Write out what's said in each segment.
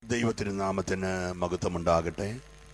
ദൈവത്തിരുനാമത്തിന് മഹത്വമുണ്ടാകട്ടെ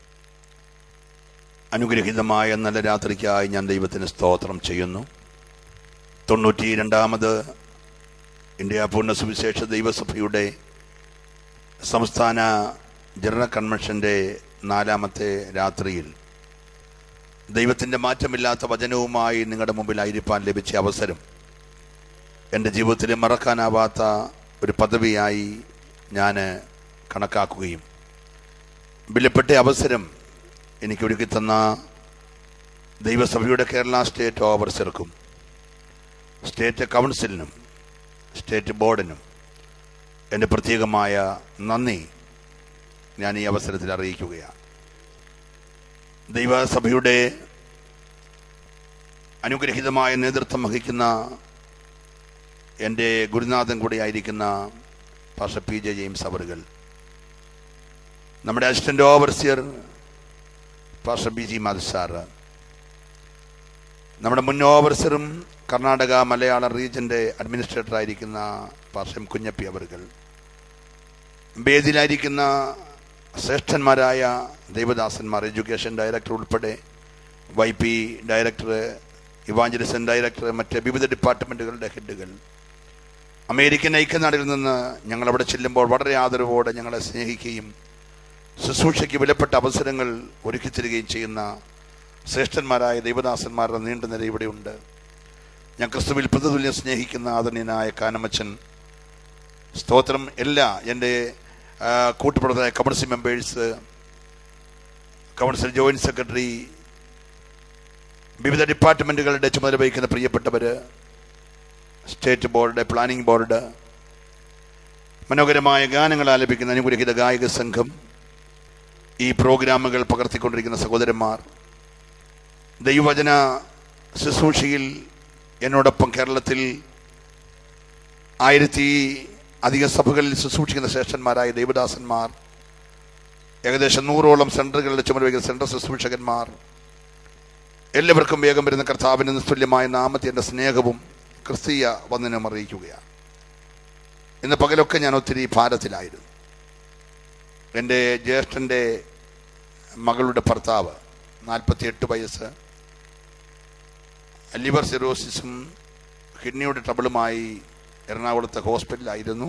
അനുഗ്രഹീതമായ നല്ല രാത്രിക്കായി ഞാൻ ദൈവത്തിന് സ്തോത്രം ചെയ്യുന്നു തൊണ്ണൂറ്റി രണ്ടാമത് ഇന്ത്യ പൂർണ്ണ സുവിശേഷ ദൈവസഭയുടെ സംസ്ഥാന ജനറൽ കൺവെൻഷൻ്റെ നാലാമത്തെ രാത്രിയിൽ ദൈവത്തിൻ്റെ മാറ്റമില്ലാത്ത വചനവുമായി നിങ്ങളുടെ മുമ്പിലായിരിക്കാൻ ലഭിച്ച അവസരം എൻ്റെ ജീവിതത്തിൽ മറക്കാനാവാത്ത ഒരു പദവിയായി ഞാൻ കണക്കാക്കുകയും വിലപ്പെട്ട അവസരം എനിക്ക് ഒരുക്കി തന്ന ദൈവസഭയുടെ കേരള സ്റ്റേറ്റ് ഓവർസർക്കും സ്റ്റേറ്റ് കൗൺസിലിനും സ്റ്റേറ്റ് ബോർഡിനും എൻ്റെ പ്രത്യേകമായ നന്ദി ഞാൻ ഈ അവസരത്തിൽ അറിയിക്കുകയാണ് ദൈവസഭയുടെ അനുഗ്രഹീതമായ നേതൃത്വം വഹിക്കുന്ന എൻ്റെ ഗുരുനാഥൻ കൂടിയായിരിക്കുന്ന പാഷ പി ജെ ജെയിംസ് അവറുകൾ നമ്മുടെ അസിസ്റ്റന്റ് ഓവർസിയർ പാഷ ബി ജി മാധു സാറ് നമ്മുടെ മുൻ ഓവർസിയറും കർണാടക മലയാള റീജിയൻ്റെ അഡ്മിനിസ്ട്രേറ്റർ ആയിരിക്കുന്ന പാഷ എം കുഞ്ഞപ്പി അവറുകൾ വേദിയിലായിരിക്കുന്ന ശ്രേഷ്ഠന്മാരായ ദൈവദാസന്മാർ എഡ്യൂക്കേഷൻ ഡയറക്ടർ ഉൾപ്പെടെ Y P director evangelism director മറ്റ് വിവിധ ഡിപ്പാർട്ട്മെൻറ്റുകളുടെ ഹെഡുകൾ അമേരിക്കൻ ഐക്യനാടിൽ നിന്ന് ഞങ്ങൾ അവിടെ ചെല്ലുമ്പോൾ വളരെ ആദരവോടെ ഞങ്ങളെ സ്നേഹിക്കുകയും ശുശ്രൂഷയ്ക്ക് വിലപ്പെട്ട അവസരങ്ങൾ ഒരുക്കി തരികയും ചെയ്യുന്ന ശ്രേഷ്ഠന്മാരായ ദൈവദാസന്മാരുടെ നീണ്ട നിര ഇവിടെയുണ്ട് ഞാൻ ക്രിസ്തുവിൽ പ്രതിതുല്യം സ്നേഹിക്കുന്ന ആദരണീയനായ കാനമച്ചൻ സ്തോത്രം എല്ലാ എൻ്റെ ആ, കൂട്ടുപ്രവർത്തകരായ council members council joint secretary വിവിധ ഡിപ്പാർട്ട്മെൻറ്റുകളുടെ ചുമതല വഹിക്കുന്ന പ്രിയപ്പെട്ടവർ സ്റ്റേറ്റ് ബോർഡ് പ്ലാനിംഗ് ബോർഡ് മനോഹരമായ ഗാനങ്ങൾ ആലപിക്കുന്ന അനുഗ്രഹീത ഗായക സംഘം ഈ പ്രോഗ്രാമുകൾ പകർത്തിക്കൊണ്ടിരിക്കുന്ന സഹോദരന്മാർ ദൈവവചന ശുശ്രൂഷയിൽ എന്നോടൊപ്പം കേരളത്തിൽ ആയിരത്തി അധിക സഭകളിൽ ശുശ്രൂഷിക്കുന്ന ശ്രേഷ്ഠന്മാരായ ദൈവദാസന്മാർ ഏകദേശം നൂറോളം സെൻറ്ററുകളുടെ ചുമതല വഹിക്കുന്ന സെൻട്രൽ ശുശ്രൂഷകന്മാർ എല്ലാവർക്കും വേഗം വരുന്ന കർത്താവിന് നിസ്തുല്യമായ നാമത്തെ എൻ്റെ സ്നേഹവും ക്രിസ്തീയ വന്ദനം അറിയിക്കുകയാണ് ഇന്ന് പകലൊക്കെ ഞാൻ ഒത്തിരി ഭാരത്തിലായിരുന്നു എൻ്റെ ജ്യേഷ്ഠൻ്റെ മകളുടെ ഭർത്താവ് നാൽപ്പത്തിയെട്ട് വയസ്സ് ലിവർ സിറോസിസും കിഡ്നിയുടെ ട്രബിളുമായി എറണാകുളത്തെ ഹോസ്പിറ്റലിലായിരുന്നു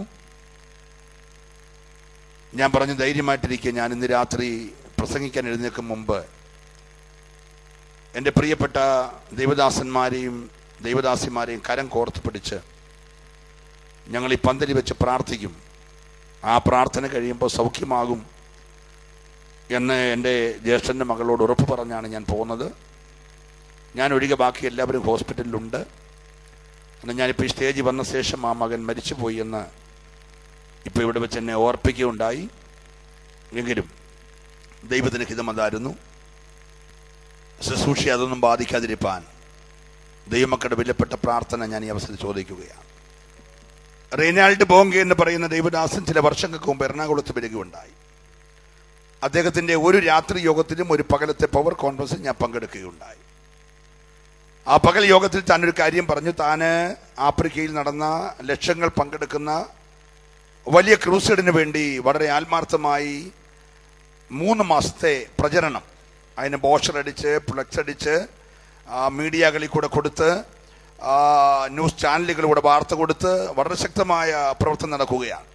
ഞാൻ പറഞ്ഞു ധൈര്യമായിട്ടിരിക്കുക ഞാൻ ഇന്ന് രാത്രി പ്രസംഗിക്കാൻ എഴുന്നേൽക്കും മുമ്പ് എൻ്റെ പ്രിയപ്പെട്ട ദൈവദാസന്മാരെയും ദൈവദാസിമാരെയും കരം കോർത്ത് പിടിച്ച് ഞങ്ങൾ ഈ പന്തലി വെച്ച് പ്രാർത്ഥിക്കും ആ പ്രാർത്ഥന കഴിയുമ്പോൾ സൗഖ്യമാകും എന്ന് എൻ്റെ ജ്യേഷ്ഠൻ്റെ മകളോട് ഉറപ്പ് പറഞ്ഞാണ് ഞാൻ പോകുന്നത് ഞാൻ ഒഴികെ ബാക്കി എല്ലാവരും ഹോസ്പിറ്റലിലുണ്ട് എന്നാൽ ഞാനിപ്പോൾ ഈ സ്റ്റേജിൽ വന്ന ശേഷം ആ മകൻ മരിച്ചുപോയി എന്ന് ഇപ്പോൾ ഇവിടെ വെച്ച് എന്നെ ഓർപ്പിക്കുകയുണ്ടായി എങ്കിലും ദൈവത്തിന് ഹിതമതായിരുന്നു ശുശ്രൂഷ അതൊന്നും ബാധിക്കാതിരിപ്പാൻ ദൈവമക്കളുടെ വിലപ്പെട്ട പ്രാർത്ഥന ഞാൻ ഈ അവസരത്തിൽ ചോദിക്കുകയാണ് റെയ്നാൾഡ് ബോങ്കെ എന്ന് പറയുന്ന ദൈവദാസൻ ചില വർഷങ്ങൾക്ക് മുമ്പ് എറണാകുളത്ത് വരികയുണ്ടായി അദ്ദേഹത്തിൻ്റെ ഒരു രാത്രി യോഗത്തിലും ഒരു പകലത്തെ പവർ കോൺഫറൻസിൽ ഞാൻ പങ്കെടുക്കുകയുണ്ടായി ആ പകൽ യോഗത്തിൽ താൻ ഒരു കാര്യം പറഞ്ഞു താന് ആഫ്രിക്കയിൽ നടന്ന ലക്ഷങ്ങൾ പങ്കെടുക്കുന്ന വലിയ ക്രൂസൈഡിന് വേണ്ടി വളരെ ആത്മാർത്ഥമായി മൂന്ന് മാസത്തെ പ്രചരണം അതിന് ബോഷർ അടിച്ച് ഫ്ലക്സ് അടിച്ച് ആ, മീഡിയകളിൽ കൂടെ കൊടുത്ത് ആ, ന്യൂസ് ചാനലുകളിലൂടെ വാർത്ത കൊടുത്ത് വളരെ ശക്തമായ പ്രവർത്തനം നടക്കുകയാണ്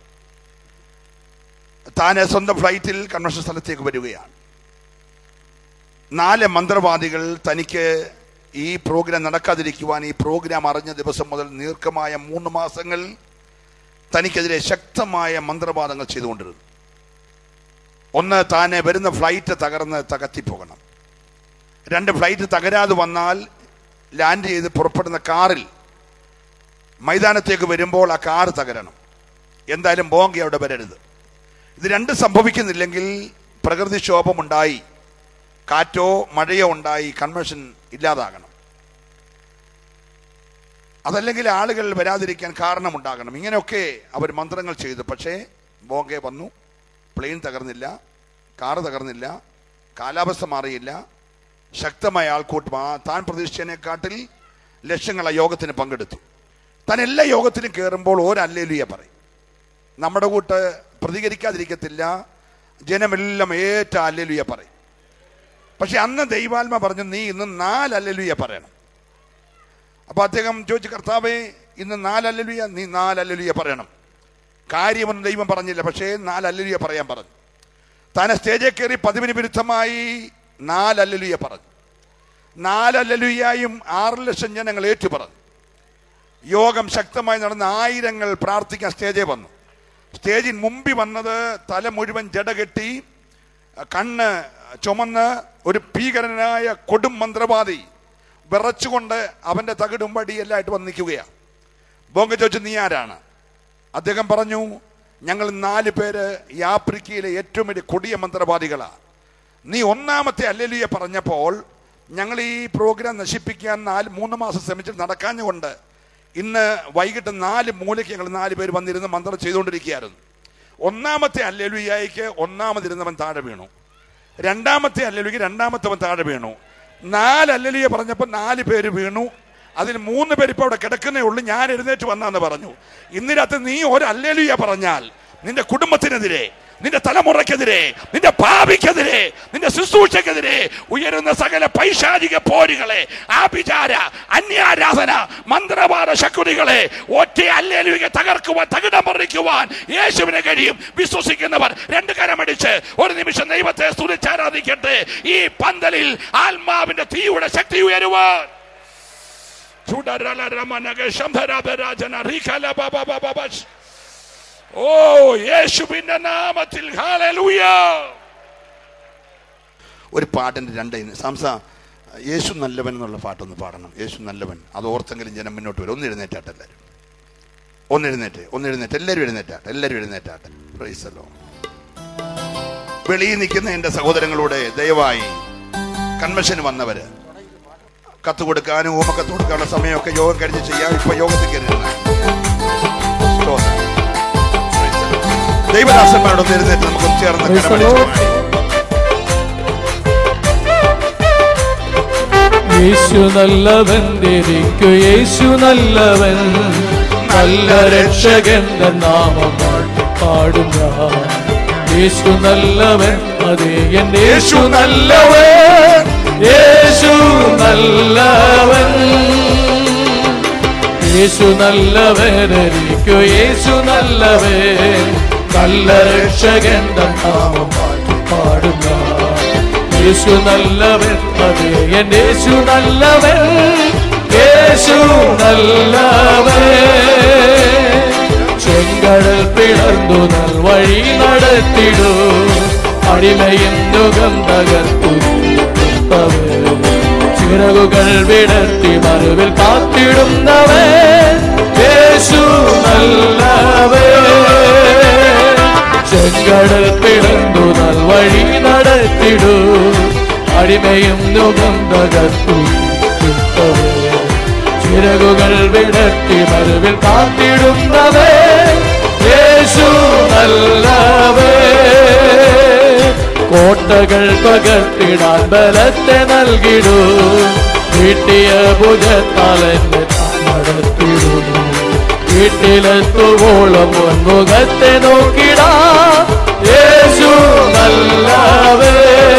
താൻ സ്വന്തം ഫ്ലൈറ്റിൽ കൺവെൻഷൻ സ്ഥലത്തേക്ക് വരികയാണ് നാല് മന്ത്രവാദികൾ തനിക്ക് ഈ പ്രോഗ്രാം നടക്കാതിരിക്കുവാൻ ഈ പ്രോഗ്രാം അറിഞ്ഞ ദിവസം മുതൽ ദീർഘമായ മൂന്ന് മാസങ്ങൾ തനിക്കെതിരെ ശക്തമായ മന്ത്രവാദങ്ങൾ ചെയ്തുകൊണ്ടിരുന്നു ഒന്ന് താനെ വരുന്ന ഫ്ലൈറ്റ് തകർന്ന് തകർത്തിപ്പോകണം രണ്ട് ഫ്ലൈറ്റ് തകരാതെ വന്നാൽ ലാൻഡ് ചെയ്ത് പുറപ്പെടുന്ന കാറിൽ മൈതാനത്തേക്ക് വരുമ്പോൾ ആ കാർ തകരണം എന്തായാലും ബോങ്കി അവിടെ വരരുത് ഇത് രണ്ട് സംഭവിക്കുന്നില്ലെങ്കിൽ പ്രകൃതിക്ഷോഭമുണ്ടായി കാറ്റോ മഴയോ ഉണ്ടായി കൺവെൻഷൻ ഇല്ലാതാകണം അതല്ലെങ്കിൽ ആളുകൾ വരാതിരിക്കാൻ കാരണമുണ്ടാകണം ഇങ്ങനെയൊക്കെ അവർ മന്ത്രങ്ങൾ ചെയ്തു പക്ഷേ ബോങ്കെ വന്നു പ്ലെയിൻ തകർന്നില്ല കാറ് തകർന്നില്ല കാലാവസ്ഥ മാറിയില്ല ശക്തമായ ആൾക്കൂട്ടം ആ താൻ പ്രതീക്ഷിച്ചതിനെക്കാട്ടിൽ ലക്ഷങ്ങൾ ആ യോഗത്തിന് പങ്കെടുത്തു താൻ എല്ലാ യോഗത്തിലും കയറുമ്പോൾ ഒരല്ലേലുയ പറയും നമ്മുടെ കൂട്ട് പ്രതികരിക്കാതിരിക്കത്തില്ല ജനമെല്ലാം ഏറ്റ അല്ലെലുയ പറയും പക്ഷെ അന്ന് ദൈവാത്മ പറഞ്ഞു നീ ഇന്ന് നാല് അല്ലെലുയ പറയണം അപ്പൊ അദ്ദേഹം ചോദിച്ചു കർത്താവേ ഇന്ന് നാല് അല്ലെലുയ നീ നാല് അല്ലെലുയ പറയണം കാര്യമൊന്നും ദൈവം പറഞ്ഞില്ല പക്ഷേ നാല് അല്ലെലുയ പറയാൻ പറഞ്ഞു താൻ സ്റ്റേജിൽ കയറി പതിവിന് വിരുദ്ധമായി നാല് അല്ലെലുയ പറഞ്ഞു നാല് അല്ലെലുയായും ആറ് ലക്ഷം ജനങ്ങൾ ഏറ്റു പറഞ്ഞു യോഗം ശക്തമായി നടന്ന ആയിരങ്ങൾ പ്രാർത്ഥിക്കാൻ സ്റ്റേജിൽ വന്നു സ്റ്റേജിന് മുമ്പിൽ വന്നത് തല മുഴുവൻ ജടകെട്ടി കണ്ണ് ചുമന്ന് ഒരു ഭീകരനായ കൊടും മന്ത്രവാദി വിറച്ചുകൊണ്ട് അവന്റെ തകിടും വടി എല്ലായിട്ട് വന്ന് നിൽക്കുകയാണ് ബോങ്ക ചോദിച്ചു നീ ആരാണ് അദ്ദേഹം പറഞ്ഞു ഞങ്ങൾ നാല് പേര് ഈ ആഫ്രിക്കയിലെ ഏറ്റവും വലിയ കൊടിയ മന്ത്രവാദികളാണ് നീ ഒന്നാമത്തെ അല്ലെലിയെ പറഞ്ഞപ്പോൾ ഞങ്ങൾ ഈ പ്രോഗ്രാം നശിപ്പിക്കാൻ നാല് മൂന്ന് മാസം ശ്രമിച്ചിട്ട് നടക്കാഞ്ഞുകൊണ്ട് ഇന്ന് വൈകിട്ട് നാല് മൂലയ്ക്ക് ഞങ്ങൾ നാല് പേര് വന്നിരുന്ന് മന്ത്രം ചെയ്തുകൊണ്ടിരിക്കുകയായിരുന്നു ഒന്നാമത്തെ അല്ലെലുയ്യായിക്ക് ഒന്നാമതിരുന്നവൻ താഴെ വീണു രണ്ടാമത്തെ അല്ലെലുയ്ക്ക് രണ്ടാമത്തവൻ താഴെ വീണു നാല് അല്ലെലിയെ പറഞ്ഞപ്പോൾ നാല് പേര് വീണു അതിൽ മൂന്ന് പേര് ഇപ്പോൾ അവിടെ കിടക്കുന്നേ ഉള്ളൂ ഞാൻ എഴുന്നേറ്റ് വന്നാന്ന് പറഞ്ഞു ഇന്ന് രാത്രി നീ ഒരു അല്ലെലുയ പറഞ്ഞാൽ നിന്റെ കുടുംബത്തിനെതിരെ നിന്റെ തലമുറയ്ക്കെതിരെ നിന്റെ ഭാവിക്കെതിരെ നിന്റെ ശുശ്രൂഷക്കെതിരെ ഉയരുന്ന സകല പൈശാചിക പോരുകളെ ആഭിചാര അന്യാരാധന മന്ത്രവാദ ശക്തികളെ ഒറ്റ അല്ലേലുക തകർക്കുവാൻ തകിടം പറിക്കുവാൻ യേശുവിനെ കഴിയും വിശ്വസിക്കുന്നവർ രണ്ട് കരമടിച്ച് ഒരു നിമിഷം ദൈവത്തെ സ്തുതിച്ചാരാധിക്കട്ടെ ഈ പന്തലിൽ ആത്മാവിന്റെ തീയുടെ ശക്തി ഉയരുവാൻ ചുടരല രമനക ശംഭരാഭരാജന റീഖല ബബ ബബ ബശ്. ഓ യേശുവിന്റെ നാമത്തിൽ ഹല്ലേലൂയ ഒരു പാട്ടിന്റെ രണ്ട് ഇന്ന്. സംസ യേശു നല്ലവൻ എന്നുള്ള പാട്ടൊന്ന് പാടണം യേശു നല്ലവൻ അത് ഓർത്തെങ്കിലും ജനം മുന്നോട്ട് വരും ഒന്ന് എഴുന്നേറ്റാട്ടെ എല്ലാവരും ഒന്ന് എഴുന്നേറ്റ് ഒന്ന് എഴുന്നേറ്റ് എല്ലാവരും എഴുന്നേറ്റാട്ടെ എല്ലാവരും എഴുന്നേറ്റാട്ടെ പ്രൈസലോ വെളിയിൽ നിൽക്കുന്ന എൻ്റെ സഹോദരങ്ങളോട് ദയവായി കൺവെൻഷന് വന്നവര് കത്ത് കൊടുക്കാനും ഊമക്കത്ത് കൊടുക്കാനുള്ള സമയമൊക്കെ യോഗം കഴിഞ്ഞ് ചെയ്യാം ഇപ്പൊ യോഗത്തിൽ കയറിയിരുന്ന ദൈവദാസന്മാരോട് എഴുന്നേറ്റ് നമുക്ക് ചേർന്ന് Praise the കരമടിച്ച് Lord. പാടാം. യേശു നല്ലവൻ തിരിക്കു യേശു നല്ലവൻ നല്ല രക്ഷകന്റെ നാമം പാടി പാടുക യേശു നല്ലവൻ അതേ എൻ യേശു നല്ലവൻ യേശു നല്ലവൻ യേശു നല്ലവൻ എനിക്കു യേശു നല്ലവൻ നല്ല രക്ഷകന്റെ നാമം പാടി പാടുക യേശു നല്ലവൻ അതേ എൻ യേശു നല്ലവൻ യേശു നല്ലവൻ ചെങ്കടൽ പിളർന്നു നൽ വഴി നടത്തിടൂ അടിമയും യുഗം തകർത്തു ചിറകുകൾ വിടർത്തി മറുവിൽ കാത്തിടുന്നവൻ യേശു നല്ലവൻ ചെങ്കടൽ പിളർന്നു നൽ വഴി നടത്തിടൂ അടിമയും നുകം തകർത്തു ചിറകുകൾ വിടർത്തി മറുവിൽ കാത്തിടുന്നവേ യേശു നല്ലവേ കോട്ടകൾ പകർത്തിടാൻ ബലത്തെ നൽകിടൂ വീട്ടിയ ഭുജത്താൽ എന്നെ നടത്തിടുന്നു വീട്ടിലെത്തുവോളം മുൻമുഖത്തെ നോക്കിടാ യേശു നല്ലവേ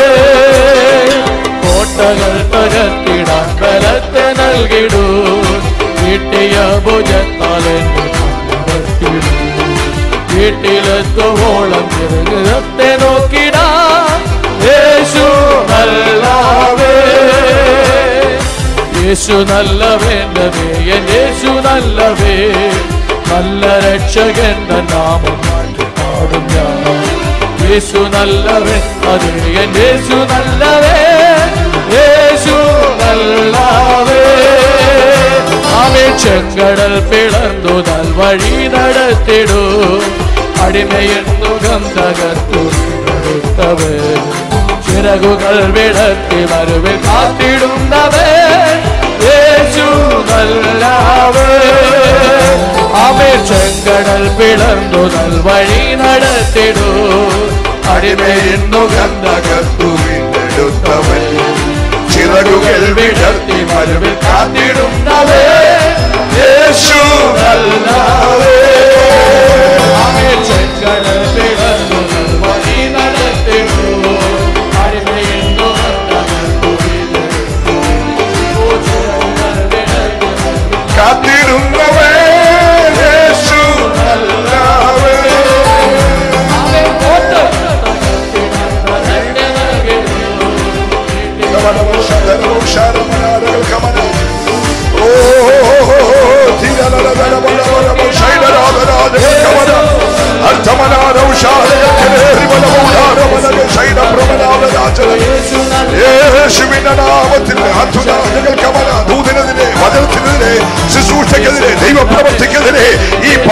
കോട്ടകൾ തകർത്തിടാൻ ബലത്തെ നൽകിടൂ വീട്ടിയ ഭുജത്താൽ എന്നെ നടത്തിടൂ വീട്ടിലെത്തുവോളം ചെറുകത്തെ നോക്കിടാ യേശു നല്ലവേ യേശു നല്ലവേണ്ടവേ എൻ യേശു നല്ലവേ നല്ല രക്ഷകന്റെ നാമം പാടി പാടും ഞാൻ യേശു നല്ലവൻ അതേ എൻ യേശു നല്ലവേ യേശു നല്ലവേ അവൻ ചെങ്കടൽ പിളർന്നു നൽ വഴി നടത്തിടൂ അടിമയെന്നുകം തകർത്തു നടത്തവേ ചിറകുകൾ വിടർത്തി മറുവിൽ കാത്തിടുന്നവേ യേശു നല്ലവേ അവൻ ചെങ്കടൽ പിളർന്നു നൽ വഴി നടത്തിടൂ അടിമയെന്നുകം തകർത്തു വീണ്ടെടുത്തവൻ ചിറകുകൾ വിടർത്തി മറുവിൽ കാത്തിടുന്നവേ യേശു നല്ലവേ അവൻ ചെങ്കടൽ പിളർന്നു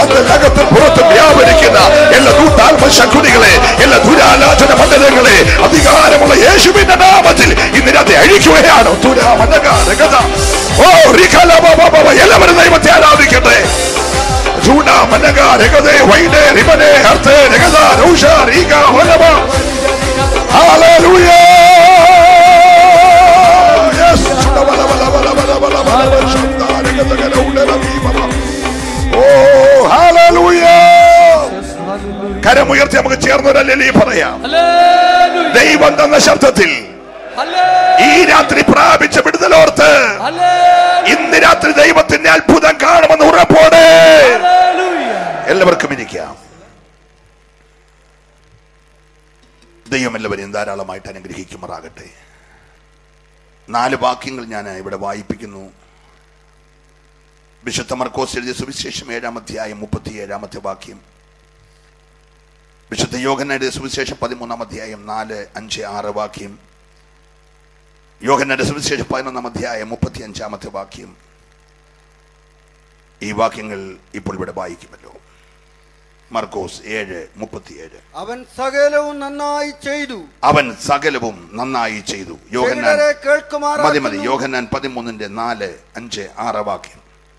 അകത്തും പുറത്തും വ്യാപരിക്കുന്ന എല്ലാ ദൂതാത്മ ശക്തികളെ എല്ലാ ദുരാലോചന മണ്ഡലങ്ങളെ അധികാരമുള്ള യേശുവിന്റെ നാമത്തിൽ ഇന്ന് രാത്രി അഴിക്കുകയാണ് ദുരാമനക രഗത. ഓ റിഖല ബ ബ ബ ബ. എല്ലാവരും ദൈവത്തെ ആരാധിക്കട്ടെ ചൂട മനക രഗതേ വൈഡേ റിബനെ ഹർത്തേ രഗത രൗഷ റീക ഹോലബ ഹല്ലേലൂയ യെസ് ചുട ബല ബല ബല ബല ബല ബല ബല ശബ്ദ രഗത ഗല ഉടല ബീ ബബ. ഓ ഹല്ലേലൂയ കരമുയർത്തി നമുക്ക് ചേർന്നൊരല്ലേ പറയാം ഹല്ലേലൂയ ദൈവം തന്ന ശബ്ദത്തിൽ ഹല്ലേലൂയ ഈ രാത്രി പ്രാപിച്ച വിടുതലോർത്ത് ഹല്ലേലൂയ ഇന്ന് രാത്രി ദൈവത്തിന്റെ അത്ഭുതം കാണുമെന്ന് ഉറപ്പോടെ ഹല്ലേലൂയ എല്ലാവർക്കും ഇരിക്കാം ദൈവം എല്ലാവരെയും ധാരാളമായിട്ട് അനുഗ്രഹിക്കുമാറാകട്ടെ നാല് വാക്യങ്ങൾ ഞാൻ ഇവിടെ വായിപ്പിക്കുന്നു വിശുദ്ധ മർക്കോസ് എഴുതിയ സുവിശേഷം ഏഴാം അധ്യായം മുപ്പത്തി ഏഴാമത്തെ വാക്യം വിശുദ്ധ യോഹനയുടെ സുവിശേഷം പതിമൂന്നാം അധ്യായം നാല് അഞ്ച് ആറ് വാക്യം യോഹനയുടെ സുവിശേഷം പതിനൊന്നാം അധ്യായം മുപ്പത്തി അഞ്ചാമത്തെ വാക്യം ഈ വാക്യങ്ങൾ ഇപ്പോൾ ഇവിടെ വായിക്കുമല്ലോ മർക്കോസ് ഏഴ് മുപ്പത്തിയേഴ് അവൻ സകലവും നന്നായി ചെയ്തു അവൻ സകലവും നന്നായി ചെയ്തു യോഹന്നാൻ ചെകിടരെ മതി മതി കേൾക്കുമാറാക്കുന്നു യോഹന്നാൻ പതിമൂന്നിന്റെ നാല് അഞ്ച് ആറ് വാക്യം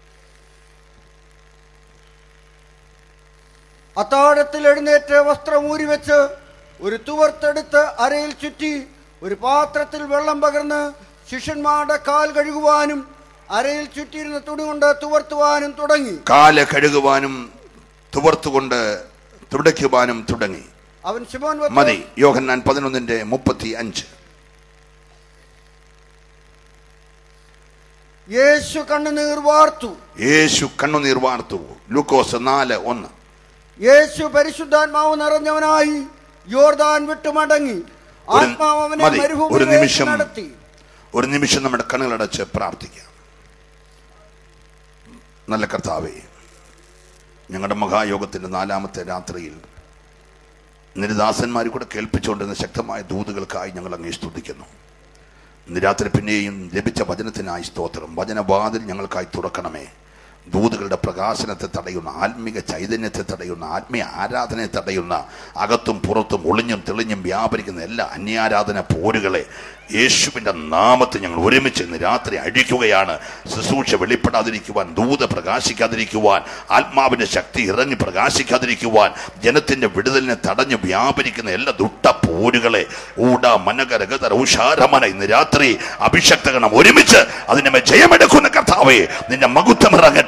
അത്താഴത്തിൽ എഴുന്നേറ്റ് വസ്ത്രം ഊരി വെച്ച് ഒരു തുവർത്തെടുത്ത് അരയിൽ ചുറ്റി ഒരു പാത്രത്തിൽ വെള്ളം പകർന്ന് ശിഷ്യന്മാരുടെ കാൽ കഴുകുവാനും അരയിൽ ചുറ്റിയിരുന്ന തുണി കൊണ്ട് തുവർത്തുവാനും തുടങ്ങി കാല് കഴുകുവാനും തുവർത്തുകൊണ്ട് തുടയ്ക്കുവാനും തുടങ്ങി അവൻ ശിമോൻ വന്ന് മതി യോഹന്നാൻ പതിനൊന്നിന്റെ മുപ്പത്തി അഞ്ച് യേശു കണ്ണുനീർ വാർത്തു യേശു കണ്ണുനീർ വാർത്തു ലൂക്കോസ് നാല് ഒന്ന് യേശു പരിശുദ്ധാത്മാവ് നിറഞ്ഞവനായി യോർദാൻ വിട്ടു മടങ്ങി ഒരു- ആത്മാവ് അവനെ മതി. ഒരു മരുഭൂമിയിലേക്ക് നിമിഷം നടത്തി ഒരു നിമിഷം നമ്മുടെ കണ്ണുകളടച്ച് പ്രാർത്ഥിക്കാം നല്ല കർത്താവേ ഞങ്ങളുടെ മഹായോഗത്തിന്റെ നാലാമത്തെ രാത്രിയിൽ നിരദാസന്മാർ കൂടെ കേൾപ്പിച്ചുകൊണ്ടിരുന്ന ശക്തമായ ദൂതുകൾക്കായി ഞങ്ങൾ അങ്ങേ സ്തുതിക്കുന്നു ഇന്ന് രാത്രി പിന്നെയും ലഭിച്ച വചനത്തിനായി സ്തോത്രം വചനവാതിൽ ഞങ്ങൾക്കായി തുറക്കണമേ ദൂതുകളുടെ പ്രകാശനത്തെ തടയുന്ന ആത്മീക ചൈതന്യത്തെ തടയുന്ന ആത്മീയ ആരാധനയെ തടയുന്ന അകത്തും പുറത്തും ഒളിഞ്ഞും തെളിഞ്ഞും വ്യാപരിക്കുന്ന എല്ലാ അന്യാരാധന പോരുകളെ യേശുവിൻ്റെ നാമത്തിൽ ഞങ്ങൾ ഒരുമിച്ച് ഇന്ന് രാത്രി അഴിക്കുകയാണ് ശുശ്രൂഷ വെളിപ്പെടാതിരിക്കുവാൻ ദൂത പ്രകാശിക്കാതിരിക്കുവാൻ ആത്മാവിൻ്റെ ശക്തി ഇറങ്ങി പ്രകാശിക്കാതിരിക്കുവാൻ ജനത്തിൻ്റെ വിടുതലിനെ തടഞ്ഞു വ്യാപരിക്കുന്ന എല്ലാ ദുട്ട പോരുകളെ ഊട മനകരഗതര ഉഷാരമന ഇന്ന് രാത്രി അഭിഷക്തഗണം ഒരുമിച്ച് അതിനെ മേൽ ജയമെടുക്കുന്ന കർത്താവേ നിന്റെ മകുത്വം ഇറങ്ങട്ടെ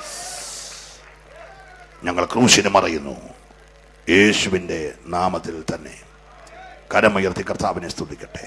ഞങ്ങൾ ക്രൂശിന് മറയുന്നു യേശുവിൻ്റെ നാമത്തിൽ തന്നെ കരമുയർത്തി കർത്താവിനെ സ്തുതിക്കട്ടെ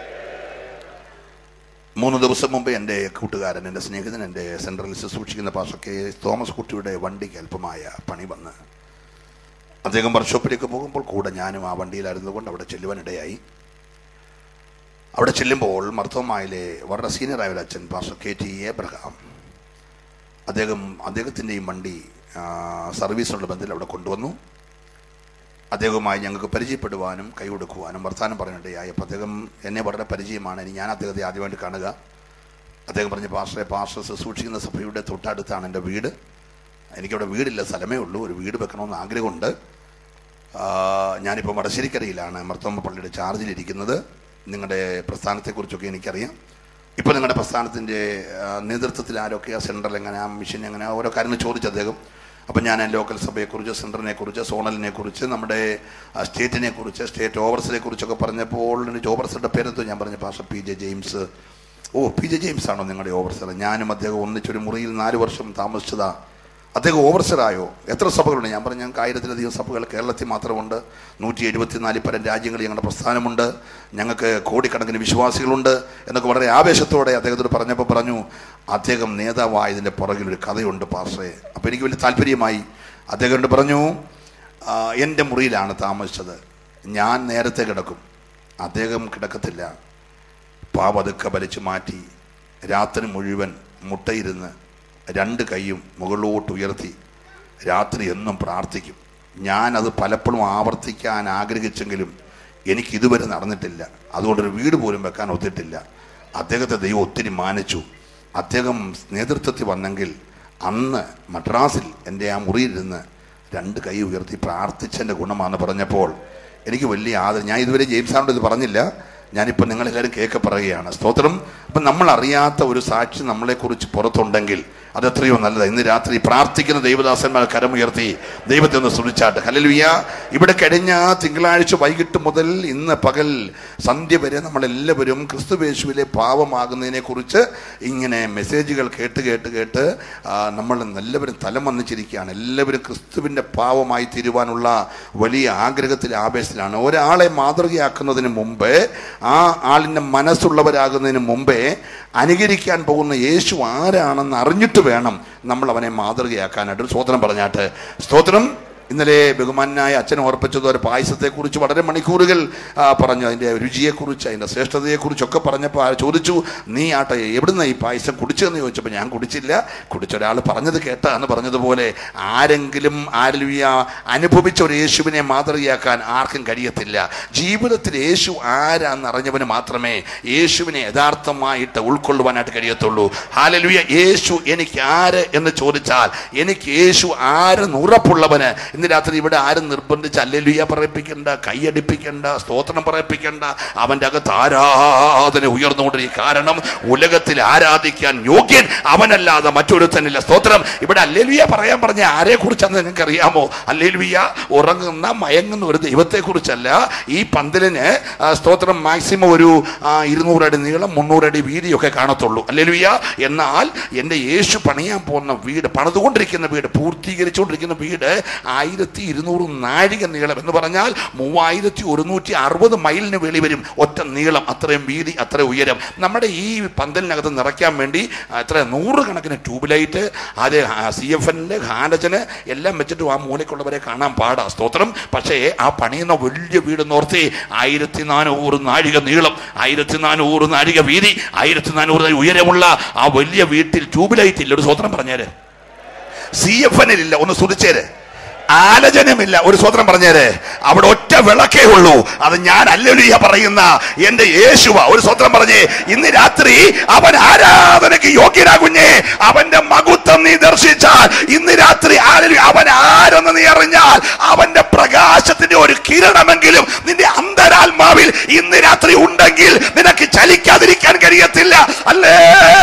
മൂന്ന് ദിവസം മുമ്പ് എൻ്റെ കൂട്ടുകാരൻ എൻ്റെ സ്നേഹിതൻ എൻ്റെ സെൻട്രലിൽ ശുശ്രൂഷിക്കുന്ന പാസ്റ്റർ കെ തോമസ് കുട്ടിയുടെ വണ്ടിക്ക് അല്പമായ പണി വന്ന് അദ്ദേഹം വർക്ക്ഷോപ്പിലേക്ക് പോകുമ്പോൾ കൂടെ ഞാനും ആ വണ്ടിയിലായിരുന്നതുകൊണ്ട് അവിടെ ചെല്ലുവാനിടയായി അവിടെ ചെല്ലുമ്പോൾ മർത്തോമായിലെ വളരെ സീനിയറായ ഒരു അച്ഛൻ പാസ്റ്റർ കെ ടി എബ്രഹാം അദ്ദേഹം അദ്ദേഹത്തിൻ്റെയും വണ്ടി ആ, സർവീസിനുള്ള ബന്ധത്തിൽ അവിടെ കൊണ്ടുവന്നു അദ്ദേഹവുമായി ഞങ്ങൾക്ക് പരിചയപ്പെടുവാനും കൈ കൊടുക്കുവാനും വർത്തമാനം പറയാനിടയായി അപ്പോൾ അദ്ദേഹം എന്നെ വളരെ പരിചയമാണ് ഇനി ഞാൻ അദ്ദേഹത്തെ ആദ്യമായിട്ട് കാണുക അദ്ദേഹം പറഞ്ഞ പാസ്റ്ററെ പാസ്റ്റർ ശുശ്രൂഷിക്കുന്ന സഭയുടെ തൊട്ടടുത്താണ് എൻ്റെ വീട് എനിക്കവിടെ വീടില്ല സ്ഥലമേ ഉള്ളൂ ഒരു വീട് വെക്കണമെന്ന് ആഗ്രഹമുണ്ട് ആ, ഞാനിപ്പോൾ വടശ്ശേരിക്കരയിലാണ് മർത്തോമ പള്ളിയുടെ ചാർജിലിരിക്കുന്നത് നിങ്ങളുടെ പ്രസ്ഥാനത്തെക്കുറിച്ചൊക്കെ എനിക്കറിയാം ഇപ്പോൾ നിങ്ങളുടെ പ്രസ്ഥാനത്തിൻ്റെ ആ, നേതൃത്വത്തിൽ ആരൊക്കെയാ സെൻട്രൽ എങ്ങനെ ആ മിഷൻ എങ്ങനെ ഓരോ കാര്യങ്ങൾ ചോദിച്ചു അദ്ദേഹം അപ്പം ഞാൻ ലോക്കൽ സഭയെക്കുറിച്ച് സെൻറ്ററിനെ കുറിച്ച് സോണലിനെ കുറിച്ച് നമ്മുടെ ആ, സ്റ്റേറ്റിനെ കുറിച്ച് സ്റ്റേറ്റ് ഓവർസിനെ കുറിച്ചൊക്കെ പറഞ്ഞപ്പോൾ എനിക്ക് ഓവർസറുടെ പേരെന്തോ ഞാൻ പറഞ്ഞു പാഷ പി ജെ ജെയിംസ് ഓ പി ജെ ജെയിംസ് ആണോ നിങ്ങളുടെ ഓവർസർ ഞാനും അദ്ദേഹം ഒന്നിച്ചൊരു മുറിയിൽ നാല് വർഷം താമസിച്ചതാ അദ്ദേഹം ഓവർസറായോ എത്ര സഭകളുണ്ട് ഞാൻ പറഞ്ഞു ഞങ്ങൾക്ക് ആയിരത്തിലധികം സഭകൾ കേരളത്തിൽ മാത്രമുണ്ട് നൂറ്റി എഴുപത്തിനാല് പരം രാജ്യങ്ങളിൽ ഞങ്ങളുടെ പ്രസ്ഥാനമുണ്ട് ഞങ്ങൾക്ക് കോടിക്കണക്കിന് വിശ്വാസികളുണ്ട് എന്നൊക്കെ വളരെ ആവേശത്തോടെ അദ്ദേഹത്തോട് പറഞ്ഞപ്പോൾ പറഞ്ഞു അദ്ദേഹം നേതാവായതിൻ്റെ പുറകിൽ ഒരു കഥയുണ്ട് പാർഷയെ അപ്പോൾ എനിക്ക് വലിയ താല്പര്യമായി അദ്ദേഹം എന്നോട് പറഞ്ഞു "ആ, എൻ്റെ മുറിയിലാണ് താമസിച്ചത് ഞാൻ നേരത്തെ കിടക്കും അദ്ദേഹം കിടക്കത്തില്ല പാവതുക്കെ വലിച്ചു മാറ്റി രാത്രി മുഴുവൻ മുട്ടയിരുന്ന് രണ്ട് കൈയും മുകളിലോട്ട് ഉയർത്തി രാത്രി എന്നും പ്രാർത്ഥിക്കും ഞാനത് പലപ്പോഴും ആവർത്തിക്കാൻ ആഗ്രഹിച്ചെങ്കിലും എനിക്ക് ഇതുവരെ നടന്നിട്ടില്ല അതുകൊണ്ടൊരു വീട് പോലും വെക്കാൻ ഒത്തിട്ടില്ല അദ്ദേഹത്തെ ദൈവം ഒത്തിരി മാനിച്ചു അദ്ദേഹം നേതൃത്വത്തിൽ വന്നെങ്കിൽ അന്ന് മദ്രാസിൽ എൻ്റെ ആ മുറിയിലിരുന്ന് രണ്ട് കൈ ഉയർത്തി പ്രാർത്ഥിച്ചതിൻ്റെ ഗുണമാണെന്ന് പറഞ്ഞപ്പോൾ എനിക്ക് വലിയ ആദരം ഞാൻ ഇതുവരെ ജെയിംസാനോട് ഇത് പറഞ്ഞില്ല ഞാനിപ്പോൾ നിങ്ങളെല്ലാവരും കേൾക്കെ പറയുകയാണ് സ്തോത്രം അപ്പം നമ്മൾ അറിയാത്ത ഒരു സാക്ഷി നമ്മളെക്കുറിച്ച് പുറത്തുണ്ടെങ്കിൽ അത് എത്രയോ നല്ലത് ഇന്ന് രാത്രി പ്രാർത്ഥിക്കുന്ന ദൈവദാസന്മാർ കരമുയർത്തി ദൈവത്തെ ഒന്ന് സ്തുതിച്ചാട്ട് ഹലലുയ ഇവിടെ കഴിഞ്ഞ തിങ്കളാഴ്ച വൈകിട്ട് മുതൽ ഇന്ന് പകൽ സന്ധ്യ വരെ നമ്മളെല്ലാവരും ക്രിസ്തുവേശുവിലെ പാവമാകുന്നതിനെ കുറിച്ച് ഇങ്ങനെ മെസ്സേജുകൾ കേട്ട് കേട്ട് കേട്ട് ആ, നമ്മൾ എല്ലാവരും തലം വന്നിച്ചിരിക്കുകയാണ് എല്ലാവരും ക്രിസ്തുവിൻ്റെ പാവമായി തീരുവാനുള്ള വലിയ ആഗ്രഹത്തിൽ ആവേശത്തിലാണ് ഒരാളെ മാതൃകയാക്കുന്നതിന് മുമ്പ് ആ ആളിൻ്റെ മനസ്സുള്ളവരാകുന്നതിന് മുമ്പേ അനുകരിക്കാൻ പോകുന്ന യേശു ആരാണെന്ന് അറിഞ്ഞിട്ട് വേണം നമ്മൾ അവനെ മാതൃകയാക്കാനായിട്ട് ഒരു സ്തോത്രം പറഞ്ഞാട്ട് സ്തോത്രം ഇന്നലെ ബഹുമാനായ അച്ഛൻ ഓർപ്പിച്ചതുപോലെ പായസത്തെക്കുറിച്ച് വളരെ മണിക്കൂറുകൾ ആ, പറഞ്ഞു അതിൻ്റെ രുചിയെക്കുറിച്ച് അതിൻ്റെ ശ്രേഷ്ഠതയെക്കുറിച്ചൊക്കെ പറഞ്ഞപ്പോൾ ആ ചോദിച്ചു നീ ആട്ടെ എവിടുന്ന ഈ പായസം കുടിച്ചതെന്ന് ചോദിച്ചപ്പോൾ ഞാൻ കുടിച്ചില്ല കുടിച്ചൊരാൾ പറഞ്ഞത് കേട്ടാന്ന് പറഞ്ഞതുപോലെ ആരെങ്കിലും ആരുയ അനുഭവിച്ച ഒരു യേശുവിനെ മാതൃകയാക്കാൻ ആർക്കും കഴിയത്തില്ല ജീവിതത്തിൽ യേശു ആരാന്ന് അറിഞ്ഞവന് മാത്രമേ യേശുവിനെ യഥാർത്ഥമായിട്ട് ഉൾക്കൊള്ളുവാനായിട്ട് കഴിയത്തുള്ളൂ ഹാലലുയ യേശു എനിക്ക് ആര് എന്ന് ചോദിച്ചാൽ എനിക്ക് യേശു ആരെന്ന് ഉറപ്പുള്ളവന് ഇന്ന് രാത്രി ഇവിടെ ആരും നിർബന്ധിച്ച് അല്ലെലുയ പറയിപ്പിക്കണ്ട കൈയടിപ്പിക്കണ്ട സ്തോത്രം പറയിപ്പിക്കണ്ട അവൻ്റെ അകത്ത് ആരാധന ഉയർന്നുകൊണ്ടിരിക്കും കാരണം ഉലകത്തിൽ ആരാധിക്കാൻ യോഗ്യൻ അവനല്ലാതെ മറ്റൊരുത്തനില്ല സ്തോത്രം ഇവിടെ അല്ലെലുയ പറയാൻ പറഞ്ഞ ആരെ കുറിച്ചാന്ന് നിങ്ങൾക്ക് അറിയാമോ അല്ലെലുയ ഉറങ്ങുന്ന മയങ്ങുന്ന ഒരു ദൈവത്തെ കുറിച്ചല്ല ഈ പന്തലിന് ആ, സ്തോത്രം മാക്സിമം ഒരു ആ, ഇരുന്നൂറടി നീളം മുന്നൂറടി വീതിയൊക്കെ കാണത്തുള്ളൂ അല്ലെലുയ എന്നാൽ എൻ്റെ യേശു പണിയാൻ പോകുന്ന വീട് പണിതുകൊണ്ടിരിക്കുന്ന വീട് പൂർത്തീകരിച്ചുകൊണ്ടിരിക്കുന്ന വീട് ആയിരത്തി ഇരുന്നൂറ് നാഴിക നീളം എന്ന് പറഞ്ഞാൽ മൂവായിരത്തി ഒരുന്നൂറ്റി അറുപത് മൈലിന് വെളി വരും ഒറ്റ നീളം അത്രയും വീതി അത്ര ഉയരം നമ്മുടെ ഈ പന്തലിനകത്ത് നിറയ്ക്കാൻ വേണ്ടി എത്ര നൂറുകണക്കിന് ട്യൂബ് ലൈറ്റ് അത് സി എഫ് എല്ലില് ഹാലജന് എല്ലാം വെച്ചിട്ട് ആ മൂലയ്ക്കുള്ളവരെ കാണാൻ പാടാ സ്തോത്രം പക്ഷേ ആ പണിയുന്ന വലിയ വീട് നോർത്തി ആയിരത്തി നാനൂറ് നാഴിക നീളം ആയിരത്തി നാനൂറ് നാഴിക വീതി ആയിരത്തി നാനൂറ് ഉയരമുള്ള ആ വലിയ വീട്ടിൽ ട്യൂബ് ലൈറ്റ് ഇല്ല ഒരു സ്വത്രം പറഞ്ഞേര് സി എഫ് എന്നിലില്ല ഒന്ന് സ്തുതിച്ചേര് ആലോചനമില്ല ഒരു സ്വതന്ത്രം പറഞ്ഞേരെ അവിടെ ഒറ്റ വിളക്കേ ഉള്ളൂ അത് ഞാൻ അല്ലലിയ പറയുന്ന എന്റെ യേശുവ ഒരു സ്വതന്ത്രം പറഞ്ഞേ ഇന്ന് രാത്രി അവൻ ആരാധനയ്ക്ക് യോഗ്യനാകുഞ്ഞേ അവന്റെ മകുത്വം നീ ദർശിച്ചാൽ ഇന്ന് രാത്രി ആരലി അവൻ ആരെന്ന് നീ അറിഞ്ഞാൽ അവന്റെ പ്രകാശത്തിന്റെ ഒരു കിരണമെങ്കിലും നിന്റെ അന്തരാത്മാവിൽ ഇന്ന് രാത്രി ഉണ്ടെങ്കിൽ നിനക്ക് ചലിക്കാതിരിക്കാൻ കഴിയത്തില്ല അല്ലേ